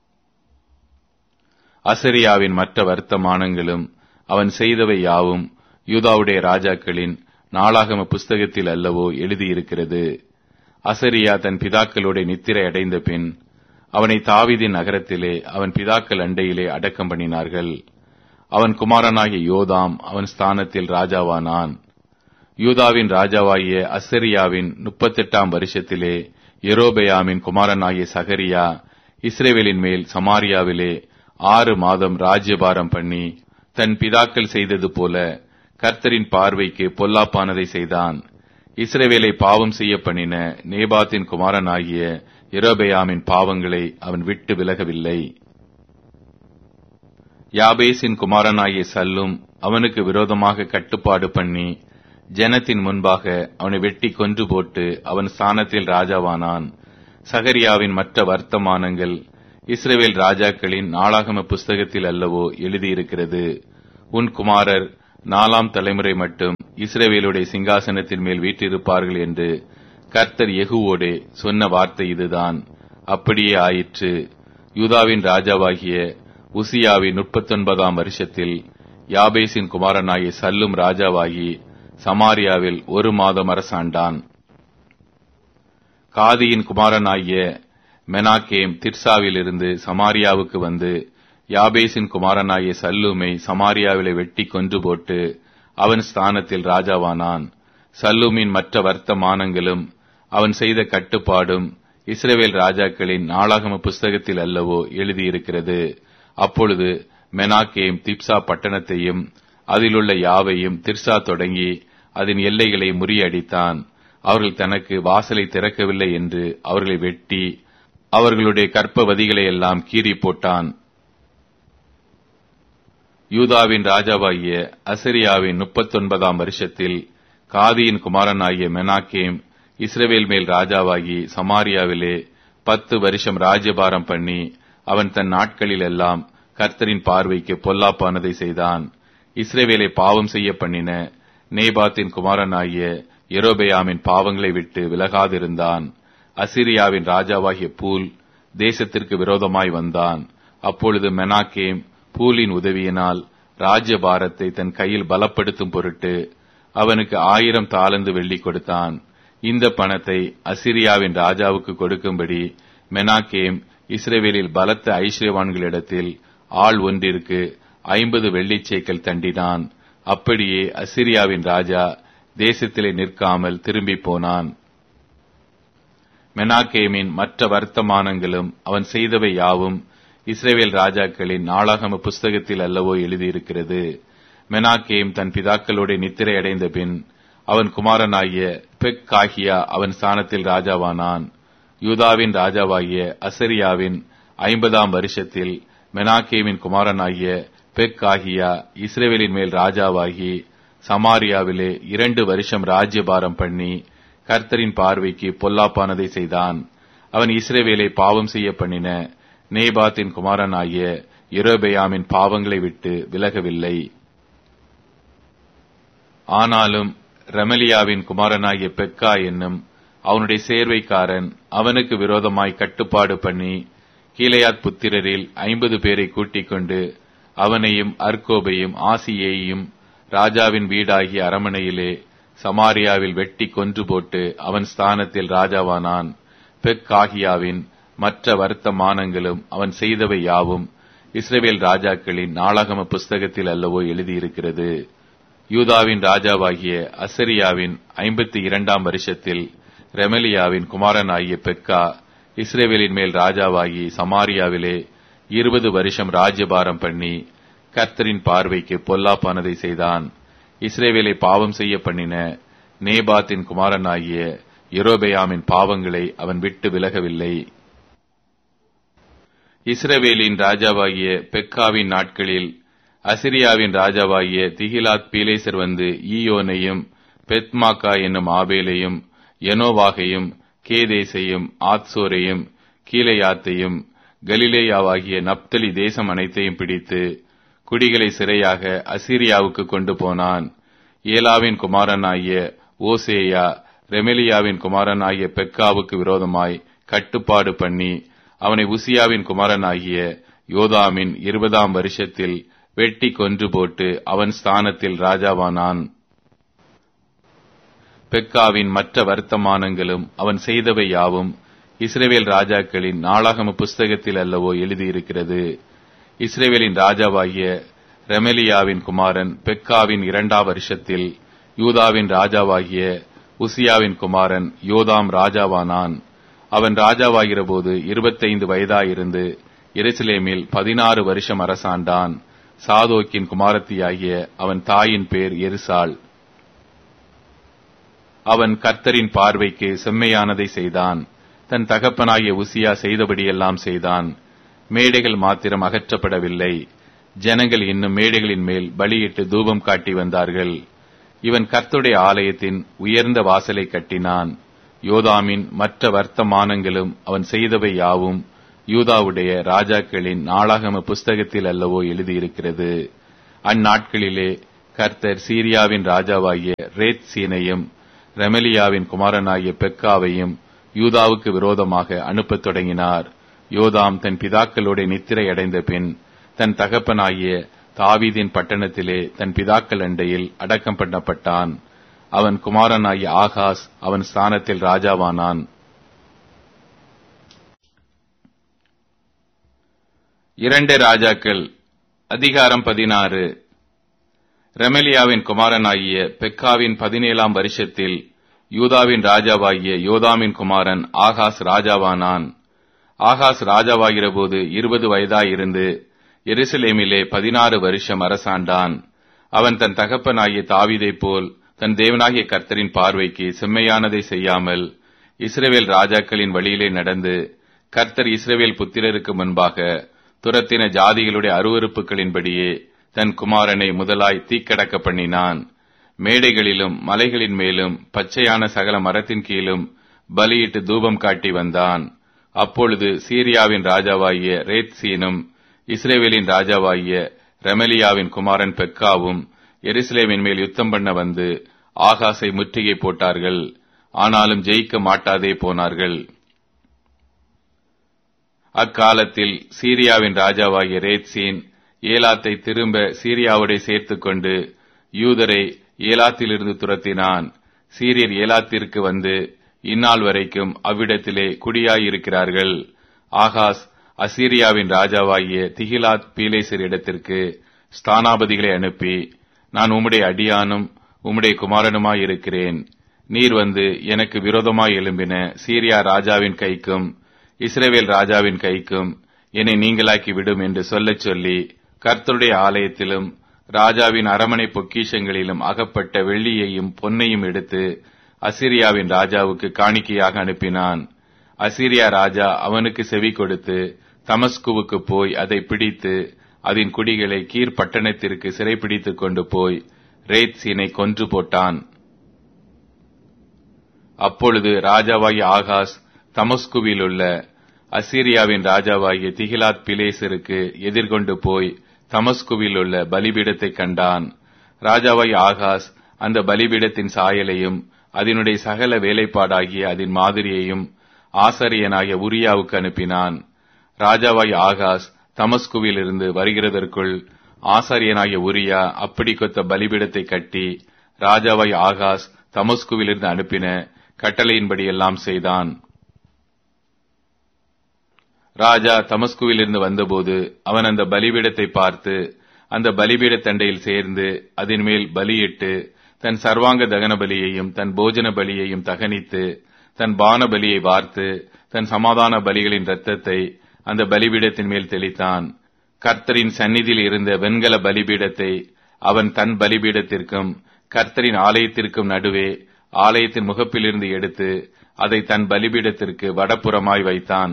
அசரியாவின் மற்ற வர்த்தமானங்களும் அவன் செய்தவை யாவும் யூதாவுடைய ராஜாக்களின் நாளாகம புஸ்தகத்தில் அல்லவோ எழுதியிருக்கிறது அசரியா தன் பிதாக்களோட நித்திரை அடைந்த பின் அவனை தாவிதின் நகரத்திலே அவன் பிதாக்கள் அண்டையிலே அடக்கம் பண்ணினார்கள் அவன் குமாரனாகிய யோதாம் அவன் ஸ்தானத்தில் ராஜாவானான் யூதாவின் ராஜாவாகிய அசரியாவின் முப்பத்தெட்டாம் வருஷத்திலே எரோபெயாமின் குமாரனாகிய சகரியா இஸ்ரேவேலின் மேல் சமாரியாவிலே ஆறு மாதம் ராஜ்யபாரம் பண்ணி தன் பிதாக்கள் செய்தது போல கர்த்தரின் பார்வைக்கு பொல்லாப்பானதை செய்தான் இஸ்ரேவேலை பாவம் செய்ய பண்ணின நேபாத்தின் குமாரனாகிய எரோபெயாமின் பாவங்களை அவன் விட்டு விலகவில்லை யாபேசின் குமாரனாகிய சல்லும் அவனுக்கு விரோதமாக கட்டுப்பாடு பண்ணி ஜனத்தின் முன்பாக அவனை வெட்டி கொன்று போட்டு அவன் ஸ்தானத்தில் ராஜாவானான் சகரியாவின் மற்ற வர்த்தமானங்கள் இஸ்ரேவேல் ராஜாக்களின் நாளாகம புஸ்தகத்தில் அல்லவோ எழுதியிருக்கிறது உன் குமாரர் நாலாம் தலைமுறை மட்டும் இஸ்ரேவேலுடைய சிங்காசனத்தின் மேல் வீற்றிருப்பார்கள் என்று கர்த்தர் எகுவோடே சொன்ன வார்த்தை இதுதான் அப்படியே ஆயிற்று யூதாவின் ராஜாவாகிய உசியாவின் முப்பத்தொன்பதாம் வருஷத்தில் யாபேசின் குமாரனாகிய சல்லும் ராஜாவாகி சமாரியாவில் ஒரு மாதம் அரசாண்டான் காதியின் குமாரனாகிய மெனாக்கேம் திர்சாவிலிருந்து சமாரியாவுக்கு வந்து யாபேசின் குமாரனாகிய சல்லூமை சமாரியாவிலே வெட்டி கொன்று போட்டு அவன் ஸ்தானத்தில் ராஜாவானான் சல்லூமின் மற்ற வர்த்தமானங்களும் அவன் செய்த கட்டுப்பாடும் இஸ்ரேவேல் ராஜாக்களின் நாளாகம புஸ்தகத்தில் அல்லவோ எழுதியிருக்கிறது அப்பொழுது மெனாக்கேம் திப்சா பட்டணத்தையும் அதிலுள்ள யாவையும் திர்சா தொடங்கி அதன் எல்லைகளை முறியடித்தான் அவர்கள் தனக்கு வாசலை திறக்கவில்லை என்று அவர்களை வெட்டி அவர்களுடைய கற்பவதிகளை எல்லாம் கீறி போட்டான் யூதாவின் ராஜாவாகிய அசரியாவின் முப்பத்தொன்பதாம் வருஷத்தில் காதியின் குமாரனாகிய மெனாக்கேம் இஸ்ரவேல் மேல் ராஜாவாகி சமாரியாவிலே பத்து வருஷம் ராஜ்யபாரம் பண்ணி அவன் தன் நாட்களில் எல்லாம் கர்த்தரின் பார்வைக்கு பொல்லாப்பானதை செய்தான் இஸ்ரேவேலை பாவம் செய்ய பண்ணின நேபாத்தின் குமாரனாகிய எரோபெயாமின் பாவங்களை விட்டு விலகாதிருந்தான் அசிரியாவின் ராஜாவாகிய பூல் தேசத்திற்கு விரோதமாய் வந்தான் அப்பொழுது மெனாக்கேம் பூலின் உதவியினால் ராஜ்யபாரத்தை தன் கையில் பலப்படுத்தும் பொருட்டு அவனுக்கு ஆயிரம் தாளந்து வெள்ளி கொடுத்தான் இந்த பணத்தை அசிரியாவின் ராஜாவுக்கு கொடுக்கும்படி மெனாக்கேம் இஸ்ரேவேலில் பலத்த ஐஸ்வர்யவான்களிடத்தில் ஆள் ஒன்றிற்கு ஐம்பது வெள்ளிச்சேக்கல் தண்டினான் அப்படியே அசிரியாவின் ராஜா தேசத்திலே நிற்காமல் திரும்பி போனான் மெனாக்கேமின் மற்ற வர்த்தமானங்களும் அவன் செய்தவை யாவும் இஸ்ரேவேல் ராஜாக்களின் நாளாகம புஸ்தகத்தில் அல்லவோ எழுதியிருக்கிறது மெனாக்கேம் தன் பிதாக்களோட நித்திரை அடைந்த பின் அவன் குமாரனாகிய பெக் காகியா அவன் ஸ்தானத்தில் ராஜாவானான் யூதாவின் ராஜாவாகிய அசரியாவின் ஐம்பதாம் வருஷத்தில் மெனாக்கேமின் குமாரனாகிய பெக் காகியா இஸ்ரேவேலின் மேல் ராஜாவாகி சமாரியாவிலே இரண்டு வருஷம் ராஜ்யபாரம் பண்ணி கர்த்தரின் பார்வைக்கு பொல்லாப்பானதை செய்தான் அவன் இஸ்ரேவேலை பாவம் செய்ய பண்ணின நேபாத்தின் குமாரனாகிய எரோபெயாமின் பாவங்களை விட்டு விலகவில்லை ஆனாலும் ரெமலியாவின் குமாரனாகிய பெக்கா என்னும் அவனுடைய சேர்வைக்காரன் அவனுக்கு விரோதமாய் கட்டுப்பாடு பண்ணி கீழையாத் புத்திரரில் ஐம்பது பேரை கூட்டிக் கொண்டு அவனையும் அர்கோபையும் ஆசியையும் ராஜாவின் வீடாகிய அரமனையிலே சமாரியாவில் வெட்டி கொன்று போட்டு அவன் ஸ்தானத்தில் ராஜாவானான் பெக்காகியாவின் மற்ற வர்த்தமானங்களும் அவன் செய்தவை யாவும் இஸ்ரேவேல் ராஜாக்களின் நாளாகம புஸ்தகத்தில் அல்லவோ எழுதியிருக்கிறது யூதாவின் ராஜாவாகிய அசரியாவின் ஐம்பத்தி இரண்டாம் வருஷத்தில் ரெமலியாவின் குமாரனாகிய பெக்கா இஸ்ரேவேலின் மேல் ராஜாவாகி சமாரியாவிலே இருபது வருஷம் ராஜ்யபாரம் பண்ணி கர்த்தரின் பார்வைக்கு பொல்லாப்பானதை செய்தான் இஸ்ரேவேலை பாவம் செய்ய பண்ணின நேபாத்தின் குமாரனாகிய எரோபெயாமின் பாவங்களை அவன் விட்டு விலகவில்லை இஸ்ரவேலின் ராஜாவாகிய பெக்காவின் நாட்களில் அசிரியாவின் ராஜாவாகிய திகிலாத் பீலேசர் வந்து ஈயோனையும் பெத்மாக்கா என்னும் ஆபேலையும் எனோவாகையும் கேதேசையும் ஆத்சோரையும் கீழையாத்தையும் கலிலேயாவாகிய நப்தலி தேசம் அனைத்தையும் பிடித்து குடிகளை சிறையாக அசிரியாவுக்கு கொண்டு போனான் ஏலாவின் குமாரனாகிய ஓசேயா ரெமெலியாவின் குமாரனாகிய பெக்காவுக்கு விரோதமாய் கட்டுப்பாடு பண்ணி அவனை உசியாவின் குமாரனாகிய யோதாமின் இருபதாம் வருஷத்தில் வெட்டி கொன்று போட்டு அவன் ஸ்தானத்தில் ராஜாவானான் பெக்காவின் மற்ற வர்த்தமானங்களும் அவன் செய்தவை யாவும் இஸ்ரேவேல் ராஜாக்களின் நாளாகம புஸ்தகத்தில் அல்லவோ எழுதியிருக்கிறது இஸ்ரேவேலின் ராஜாவாகிய ரெமலியாவின் குமாரன் பெக்காவின் இரண்டாம் வருஷத்தில் யூதாவின் ராஜாவாகிய உசியாவின் குமாரன் யோதாம் ராஜாவானான் அவன் ராஜாவாகிற போது இருபத்தைந்து வயதாயிருந்து எருசலேமில் பதினாறு வருஷம் அரசாண்டான் சாதோக்கின் குமாரத்தியாகிய அவன் தாயின் பேர் எருசாள் அவன் கர்த்தரின் பார்வைக்கு செம்மையானதை செய்தான் தன் தகப்பனாகிய உசியா செய்தபடியெல்லாம் செய்தான் மேடைகள் மாத்திரம் அகற்றப்படவில்லை ஜனங்கள் இன்னும் மேடைகளின் மேல் பலியிட்டு தூபம் காட்டி வந்தார்கள் இவன் கர்த்துடைய ஆலயத்தின் உயர்ந்த வாசலை கட்டினான் யோதாமின் மற்ற வர்த்தமானங்களும் அவன் செய்தவை யாவும் யூதாவுடைய ராஜாக்களின் நாளாகம புஸ்தகத்தில் அல்லவோ எழுதியிருக்கிறது அந்நாட்களிலே கர்த்தர் சீரியாவின் ராஜாவாகிய ரேத் சீனையும் ரெமலியாவின் குமாரனாகிய பெக்காவையும் யூதாவுக்கு விரோதமாக அனுப்பத் தொடங்கினார் யோதாம் தன் பிதாக்களோட நித்திரை அடைந்த பின் தன் தகப்பனாகிய தாவீதின் பட்டணத்திலே தன் பிதாக்கள் அண்டையில் அடக்கம் பண்ணப்பட்டான் அவன் குமாரனாகிய ஆகாஸ் அவன் ஸ்தானத்தில் ராஜாவானான் இரண்டு ராஜாக்கள் அதிகாரம் பதினாறு ரெமலியாவின் குமாரனாகிய பெக்காவின் பதினேழாம் வருஷத்தில் யூதாவின் ராஜாவாகிய யோதாமின் குமாரன் ஆகாஸ் ராஜாவானான் ஆகாஸ் ராஜாவாகிறபோது இருபது வயதாயிருந்து எருசலேமிலே பதினாறு வருஷம் அரசாண்டான் அவன் தன் தகப்பனாகிய தாவிதைப் போல் தன் தேவனாகிய கர்த்தரின் பார்வைக்கு செம்மையானதை செய்யாமல் இஸ்ரேவேல் ராஜாக்களின் வழியிலே நடந்து கர்த்தர் இஸ்ரேவேல் புத்திரருக்கு முன்பாக துரத்தின ஜாதிகளுடைய அருவறுப்புகளின்படியே தன் குமாரனை முதலாய் தீக்கடக்க பண்ணினான் மேடைகளிலும் மலைகளின் மேலும் பச்சையான சகல மரத்தின் கீழும் பலியிட்டு தூபம் காட்டி வந்தான் அப்பொழுது சீரியாவின் ராஜாவாகிய ரேத்சீனும் இஸ்ரேவேலின் ராஜாவாகிய ரெமலியாவின் குமாரன் பெக்காவும் எருசலேமின் மேல் யுத்தம் பண்ண வந்து ஆகாசை முற்றுகை போட்டார்கள் ஆனாலும் ஜெயிக்க மாட்டாதே போனார்கள் அக்காலத்தில் சீரியாவின் ராஜாவாகிய ரேத்சீன் ஏலாத்தை திரும்ப சீரியாவோட சேர்த்துக் கொண்டு யூதரை ஏலாத்திலிருந்து துரத்தினான் சீரியர் ஏலாத்திற்கு வந்து இந்நாள் வரைக்கும் அவ்விடத்திலே குடியாயிருக்கிறார்கள் ஆகாஸ் அசீரியாவின் ராஜாவாகிய திகிலாத் பீலேசர் இடத்திற்கு ஸ்தானாபதிகளை அனுப்பி நான் உம்முடைய அடியானும் உம்முடைய குமாரனுமாயிருக்கிறேன் நீர் வந்து எனக்கு விரோதமாய் எழும்பின சீரியா ராஜாவின் கைக்கும் இஸ்ரேவேல் ராஜாவின் கைக்கும் என்னை நீங்களாக்கி விடும் என்று சொல்லச் சொல்லி கர்த்தருடைய ஆலயத்திலும் ராஜாவின் அரமனை பொக்கிஷங்களிலும் அகப்பட்ட வெள்ளியையும் பொன்னையும் எடுத்து அசிரியாவின் ராஜாவுக்கு காணிக்கையாக அனுப்பினான் அசிரியா ராஜா அவனுக்கு செவி கொடுத்து தமஸ்குவுக்கு போய் அதை பிடித்து அதன் குடிகளை கீர் பட்டணத்திற்கு சிறைப்பிடித்துக் கொண்டு போய் ரேத் சீனை கொன்று போட்டான் அப்பொழுது ராஜாவாகிய ஆகாஸ் தமஸ்குவில் உள்ள அசீரியாவின் ராஜாவாகிய திகிலாத் பிலேசருக்கு எதிர்கொண்டு போய் தமஸ்குவில் உள்ள பலிபீடத்தை கண்டான் ராஜாவாகிய ஆகாஸ் அந்த பலிபீடத்தின் சாயலையும் அதனுடைய சகல வேலைப்பாடாகிய அதன் மாதிரியையும் ஆசாரியனாகிய உரியாவுக்கு அனுப்பினான் ராஜாவாகிய ஆகாஸ் தமஸ்குவில் இருந்து வருகிறதற்குள் ஆசாரியனாகிய உரியா அப்படி கொத்த பலிபீடத்தை கட்டி ராஜாவாகிய ஆகாஸ் தமஸ்குவிலிருந்து அனுப்பின கட்டளையின்படியெல்லாம் செய்தான் ராஜா தமஸ்குவிலிருந்து வந்தபோது அவன் அந்த பலிபீடத்தை பார்த்து அந்த பலிபீட தண்டையில் சேர்ந்து அதன் மேல் பலியிட்டு தன் சர்வாங்க தகன பலியையும் தன் போஜன பலியையும் தகனித்து தன் பான பலியை வார்த்து தன் சமாதான பலிகளின் இரத்தத்தை அந்த பலிபீடத்தின் மேல் தெளித்தான் கர்த்தரின் சந்நிதியில் இருந்த வெண்கல பலிபீடத்தை அவன் தன் பலிபீடத்திற்கும் கர்த்தரின் ஆலயத்திற்கும் நடுவே ஆலயத்தின் முகப்பிலிருந்து எடுத்து அதை தன் பலிபீடத்திற்கு வடப்புறமாய் வைத்தான்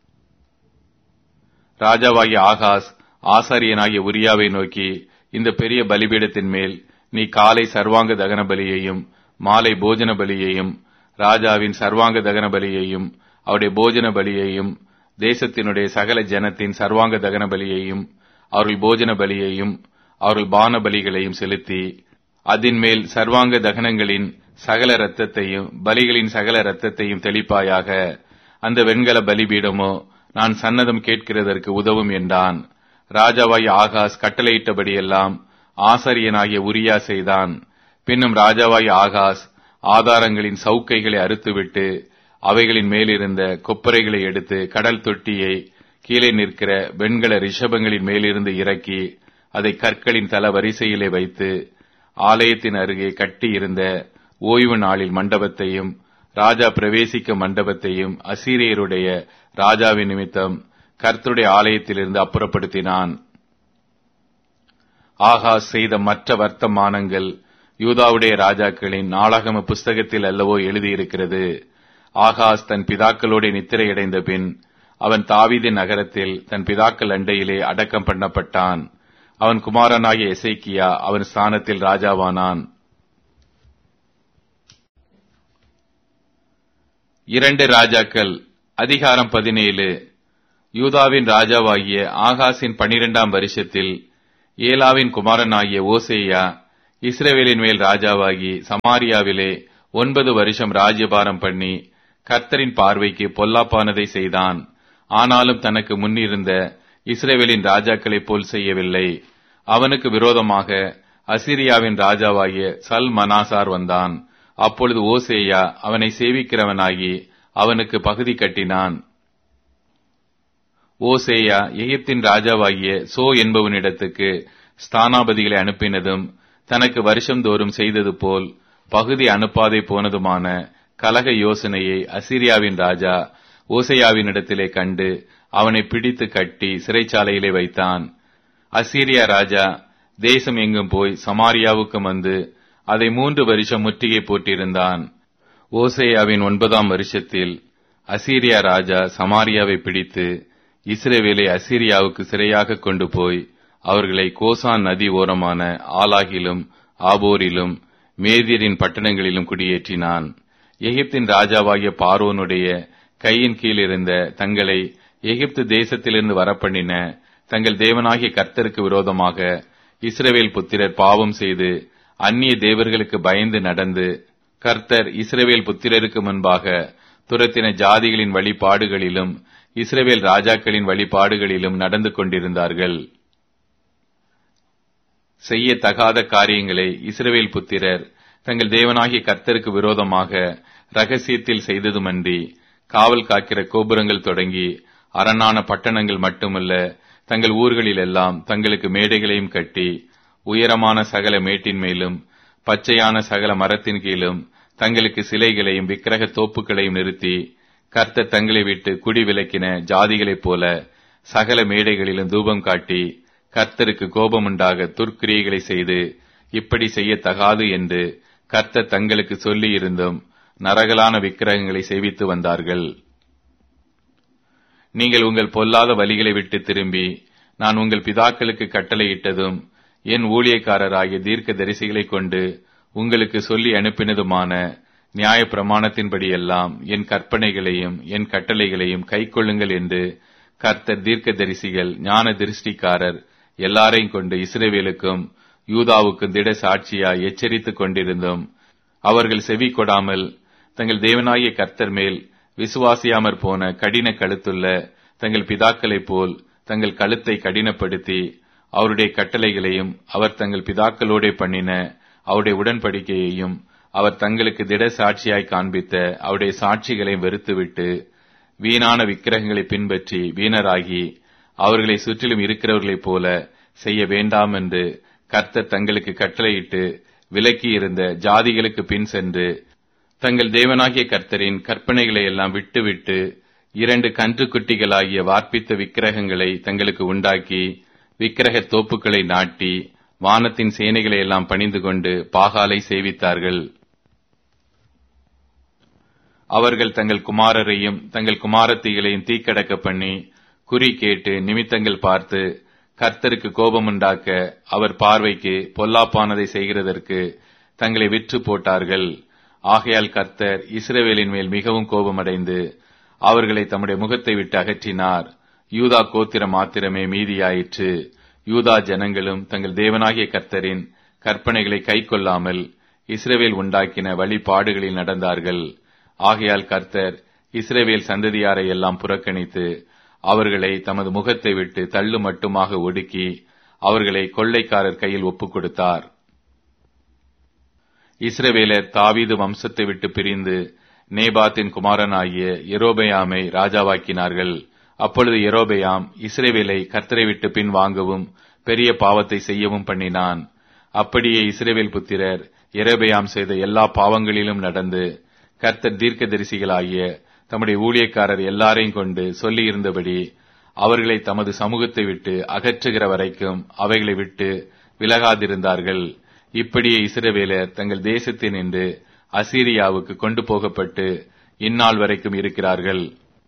ராஜாவாகிய ஆகாஸ் ஆசாரியனாகிய உரியாவை நோக்கி இந்த பெரிய பலிபீடத்தின் மேல் நீ காலை சர்வாங்க தகன பலியையும் மாலை போஜன பலியையும் ராஜாவின் சர்வாங்க தகன பலியையும் அவருடைய போஜன பலியையும் தேசத்தினுடைய சகல ஜனத்தின் சர்வாங்க தகன பலியையும் அவர்கள் போஜன பலியையும் அவர்கள் பான பலிகளையும் செலுத்தி அதன் மேல் சர்வாங்க தகனங்களின் சகல இரத்தத்தையும் பலிகளின் சகல இரத்தத்தையும் தெளிப்பாயாக அந்த வெண்கல பலிபீடமோ நான் சன்னதம் கேட்கிறதற்கு உதவும் என்றான் ராஜாவாய் ஆகாஸ் கட்டளையிட்டபடியெல்லாம் ஆசாரியனாகிய உரியா செய்தான் பின்னும் ராஜாவாய் ஆகாஸ் ஆதாரங்களின் சவுக்கைகளை அறுத்துவிட்டு அவைகளின் மேலிருந்த கொப்பரைகளை எடுத்து கடல் தொட்டியை கீழே நிற்கிற வெண்கல ரிஷபங்களின் மேலிருந்து இறக்கி அதை கற்களின் தல வரிசையிலே வைத்து ஆலயத்தின் அருகே கட்டியிருந்த ஓய்வு நாளில் மண்டபத்தையும் ராஜா பிரவேசிக்க மண்டபத்தையும் அசீரியருடைய ராஜாவின் நிமித்தம் கர்த்தருடைய ஆலயத்திலிருந்து அப்புறப்படுத்தினான் ஆகாஸ் செய்த மற்ற வர்த்தமானங்கள் யூதாவுடைய ராஜாக்களின் நாளாகம புஸ்தகத்தில் அல்லவோ எழுதியிருக்கிறது ஆகாஸ் தன் பிதாக்களோட நித்திரையடைந்த பின் அவன் தாவீதின் நகரத்தில் தன் பிதாக்கள் அண்டையிலே அடக்கம் பண்ணப்பட்டான் அவன் குமாரனாகிய எசைக்கியா அவன் ஸ்தானத்தில் ராஜாவானான் இரண்டு ராஜாக்கள் அதிகாரம் பதினேழு யூதாவின் ராஜாவாகிய ஆகாசின் பனிரெண்டாம் வருஷத்தில் ஏலாவின் குமாரனாகிய ஓசேயா இஸ்ரவேலின் மேல் ராஜாவாகி சமாரியாவிலே ஒன்பது வருஷம் ராஜ்யபாரம் பண்ணி கர்த்தரின் பார்வைக்கு பொல்லாப்பானதை செய்தான் ஆனாலும் தனக்கு முன்னிருந்த இஸ்ரேவேலின் ராஜாக்களைப் போல் செய்யவில்லை அவனுக்கு விரோதமாக அசிரியாவின் ராஜாவாகிய சல் மனாசார் வந்தான் அப்பொழுது ஓசேயா அவனை சேவிக்கிறவனாகி அவனுக்கு பகுதி கட்டினான் ஓசேயா எகிப்தின் ராஜாவாகிய சோ என்பவனிடத்துக்கு ஸ்தானாபதிகளை அனுப்பினதும் தனக்கு வருஷந்தோறும் செய்தது போல் பகுதி அனுப்பாதே போனதுமான கலக யோசனையை அசிரியாவின் ராஜா ஓசையாவினிடத்திலே கண்டு அவனை பிடித்து கட்டி சிறைச்சாலையிலே வைத்தான் அசீரியா ராஜா தேசம் எங்கும் போய் சமாரியாவுக்கும் வந்து அதை மூன்று வருஷம் முற்றுகை போட்டிருந்தான் ஓசேயாவின் ஒன்பதாம் வருஷத்தில் அசீரியா ராஜா சமாரியாவை பிடித்து இஸ்ரேவேலை அசீரியாவுக்கு சிறையாக கொண்டு போய் அவர்களை கோசான் நதி ஓரமான ஆலாகிலும் ஆபோரிலும் மேதியரின் பட்டணங்களிலும் குடியேற்றினான் எகிப்தின் ராஜாவாகிய பார்வோனுடைய கையின் கீழ் இருந்த தங்களை எகிப்து தேசத்திலிருந்து வரப்பண்ணின தங்கள் தேவனாகிய கர்த்தருக்கு விரோதமாக இஸ்ரவேல் புத்திரர் பாவம் செய்து அந்நிய தேவர்களுக்கு பயந்து நடந்து கர்த்தர் இஸ்ரவேல் புத்திரருக்கு முன்பாக துரத்தின ஜாதிகளின் வழிபாடுகளிலும் இஸ்ரவேல் ராஜாக்களின் வழிபாடுகளிலும் நடந்து கொண்டிருந்தார்கள் செய்யத்தகாத காரியங்களை இஸ்ரவேல் புத்திரர் தங்கள் தேவனாகிய கர்த்தருக்கு விரோதமாக ரகசியத்தில் செய்ததுமன்றி காவல் காக்கிற கோபுரங்கள் தொடங்கி அரணான பட்டணங்கள் மட்டுமல்ல தங்கள் ஊர்களிலெல்லாம் தங்களுக்கு மேடைகளையும் கட்டி உயரமான சகல மேட்டின் மேலும் பச்சையான சகல மரத்தின் கீழும் தங்களுக்கு சிலைகளையும் விக்கிரக தோப்புகளையும் நிறுத்தி கர்த்தர் தங்களை விட்டு குடி விலக்கின ஜாதிகளைப் போல சகல மேடைகளிலும் தூபம் காட்டி கர்த்தருக்கு கோபமுண்டாக துர்க்கிரியைகளை செய்து இப்படி செய்யத்தகாது என்று கர்த்தர் தங்களுக்கு சொல்லி இருந்தும் நரகலான விக்கிரகங்களை சேவித்து வந்தார்கள் நீங்கள் உங்கள் பொல்லாத வழிகளை விட்டு திரும்பி நான் உங்கள் பிதாக்களுக்கு கட்டளையிட்டதும் என் ஊழியக்காரராகிய தீர்க்க தரிசிகளை கொண்டு உங்களுக்கு சொல்லி அனுப்பினதுமான நியாய பிரமாணத்தின்படியெல்லாம் என் கற்பனைகளையும் என் கட்டளைகளையும் கைக்கொள்ளுங்கள் என்று கர்த்தர் தீர்க்க தரிசிகள் ஞான திருஷ்டிக்காரர் எல்லாரையும் கொண்டு இஸ்ரேவேலுக்கும் யூதாவுக்கும் திட சாட்சியாய் எச்சரித்துக் கொண்டிருந்தும் அவர்கள் செவி கொடாமல் தங்கள் தேவனாகிய கர்த்தர் மேல் விசுவாசியாமற் போன கடின கழுத்துள்ள தங்கள் பிதாக்களைப் போல் தங்கள் கழுத்தை கடினப்படுத்தி அவருடைய கட்டளைகளையும் அவர் தங்கள் பிதாக்களோடே பண்ணின அவருடைய உடன்படிக்கையையும் அவர் தங்களுக்கு திட சாட்சியாய் காண்பித்த அவருடைய சாட்சிகளையும் வெறுத்துவிட்டு வீணான விக்கிரகங்களை பின்பற்றி வீணராகி அவர்களை சுற்றிலும் இருக்கிறவர்களைப் போல செய்ய வேண்டாம் என்று கர்த்தர் தங்களுக்கு கட்டளையிட்டு விலக்கி இருந்த ஜாதிகளுக்கு பின் சென்று தங்கள் தேவனாகிய கர்த்தரின் கற்பனைகளை எல்லாம் விட்டுவிட்டு இரண்டு கன்றுக்குட்டிகளாகிய வார்ப்பித்த விக்கிரகங்களை தங்களுக்கு உண்டாக்கி விக்கிரக தோப்புக்களை நாட்டி வானத்தின் சேனைகளை எல்லாம் பணிந்து கொண்டு பாகாலை சேவித்தார்கள் அவர்கள் தங்கள் குமாரரையும் தங்கள் குமாரத்திகளையும் தீக்கடக்க பண்ணி குறி கேட்டு நிமித்தங்கள் பார்த்து கர்த்தருக்கு கோபமுண்டாக்க அவர் பார்வைக்கு பொல்லாப்பானதை செய்கிறதற்கு தங்களை விற்று போட்டார்கள் ஆகையால் கர்த்தர் இஸ்ரவேலின் மேல் மிகவும் கோபமடைந்து அவர்களை தம்முடைய முகத்தை விட்டு அகற்றினார் யூதா கோத்திரம் மாத்திரமே மீதியாயிற்று யூதா ஜனங்களும் தங்கள் தேவனாகிய கர்த்தரின் கற்பனைகளை கைக்கொள்ளாமல் இஸ்ரவேல் உண்டாக்கின வழிபாடுகளில் நடந்தார்கள் ஆகையால் கர்த்தர் இஸ்ரவேல் சந்ததியாரை எல்லாம் புறக்கணித்து அவர்களை தமது முகத்தை விட்டு தள்ளு மட்டுமாக ஒடுக்கி அவர்களை கொள்ளைக்காரர் கையில் ஒப்புக் கொடுத்தார் இஸ்ரவேலர் தாவீது வம்சத்தை விட்டு பிரிந்து நேபாத்தின் குமாரனாகிய எரோபயாமை ராஜாவாக்கினார்கள் அப்பொழுது எரோபயாம் இஸ்ரேவேலை கர்த்தரை விட்டு பின் வாங்கவும் பெரிய பாவத்தை செய்யவும் பண்ணினான் அப்படியே இஸ்ரேவேல் புத்திரர் எரோபயாம் செய்த எல்லா பாவங்களிலும் நடந்து கர்த்தர் தீர்க்கதரிசிகளாகிய தம்முடைய ஊழியக்காரர் எல்லாரையும் கொண்டு சொல்லியிருந்தபடி அவர்களை தமது சமூகத்தை விட்டு அகற்றுகிற வரைக்கும் அவைகளை விட்டு விலகாதிருந்தார்கள் இப்படியே இஸ்ரவேலர் தங்கள் தேசத்தில் நின்று அசீரியாவுக்கு கொண்டு போகப்பட்டு இந்நாள் வரைக்கும் இருக்கிறார்கள்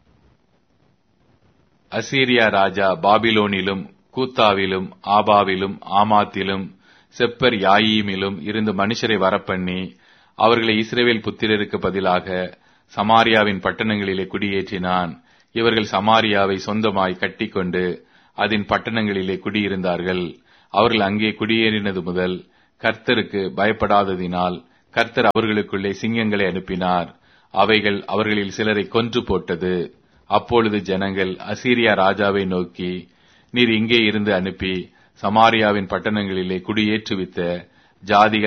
அசீரியா ராஜா பாபிலோனிலும் கூத்தாவிலும் ஆபாவிலும் ஆமாத்திலும் செப்பர் யாயீமிலும் இருந்து மனுஷரை வரப்பண்ணி அவர்களை இஸ்ரேவேல் புத்திரருக்கு பதிலாக சமாரியாவின் பட்டணங்களிலே குடியேற்றினான் இவர்கள் சமாரியாவை சொந்தமாய் கட்டிக்கொண்டு அதன் பட்டணங்களிலே குடியிருந்தார்கள் அவர்கள் அங்கே குடியேறினது முதல் கர்த்தருக்கு பயப்படாததினால் கர்த்தர் அவர்களுக்குள்ளே சிங்கங்களை அனுப்பினார் அவைகள் அவர்களில் சிலரை கொன்று போட்டது அப்பொழுது ஜனங்கள் அசீரியா ராஜாவை நோக்கி நீர் இங்கே இருந்து அனுப்பி சமாரியாவின் பட்டணங்களிலே குடியேற்றுவித்த ஜாதிகள்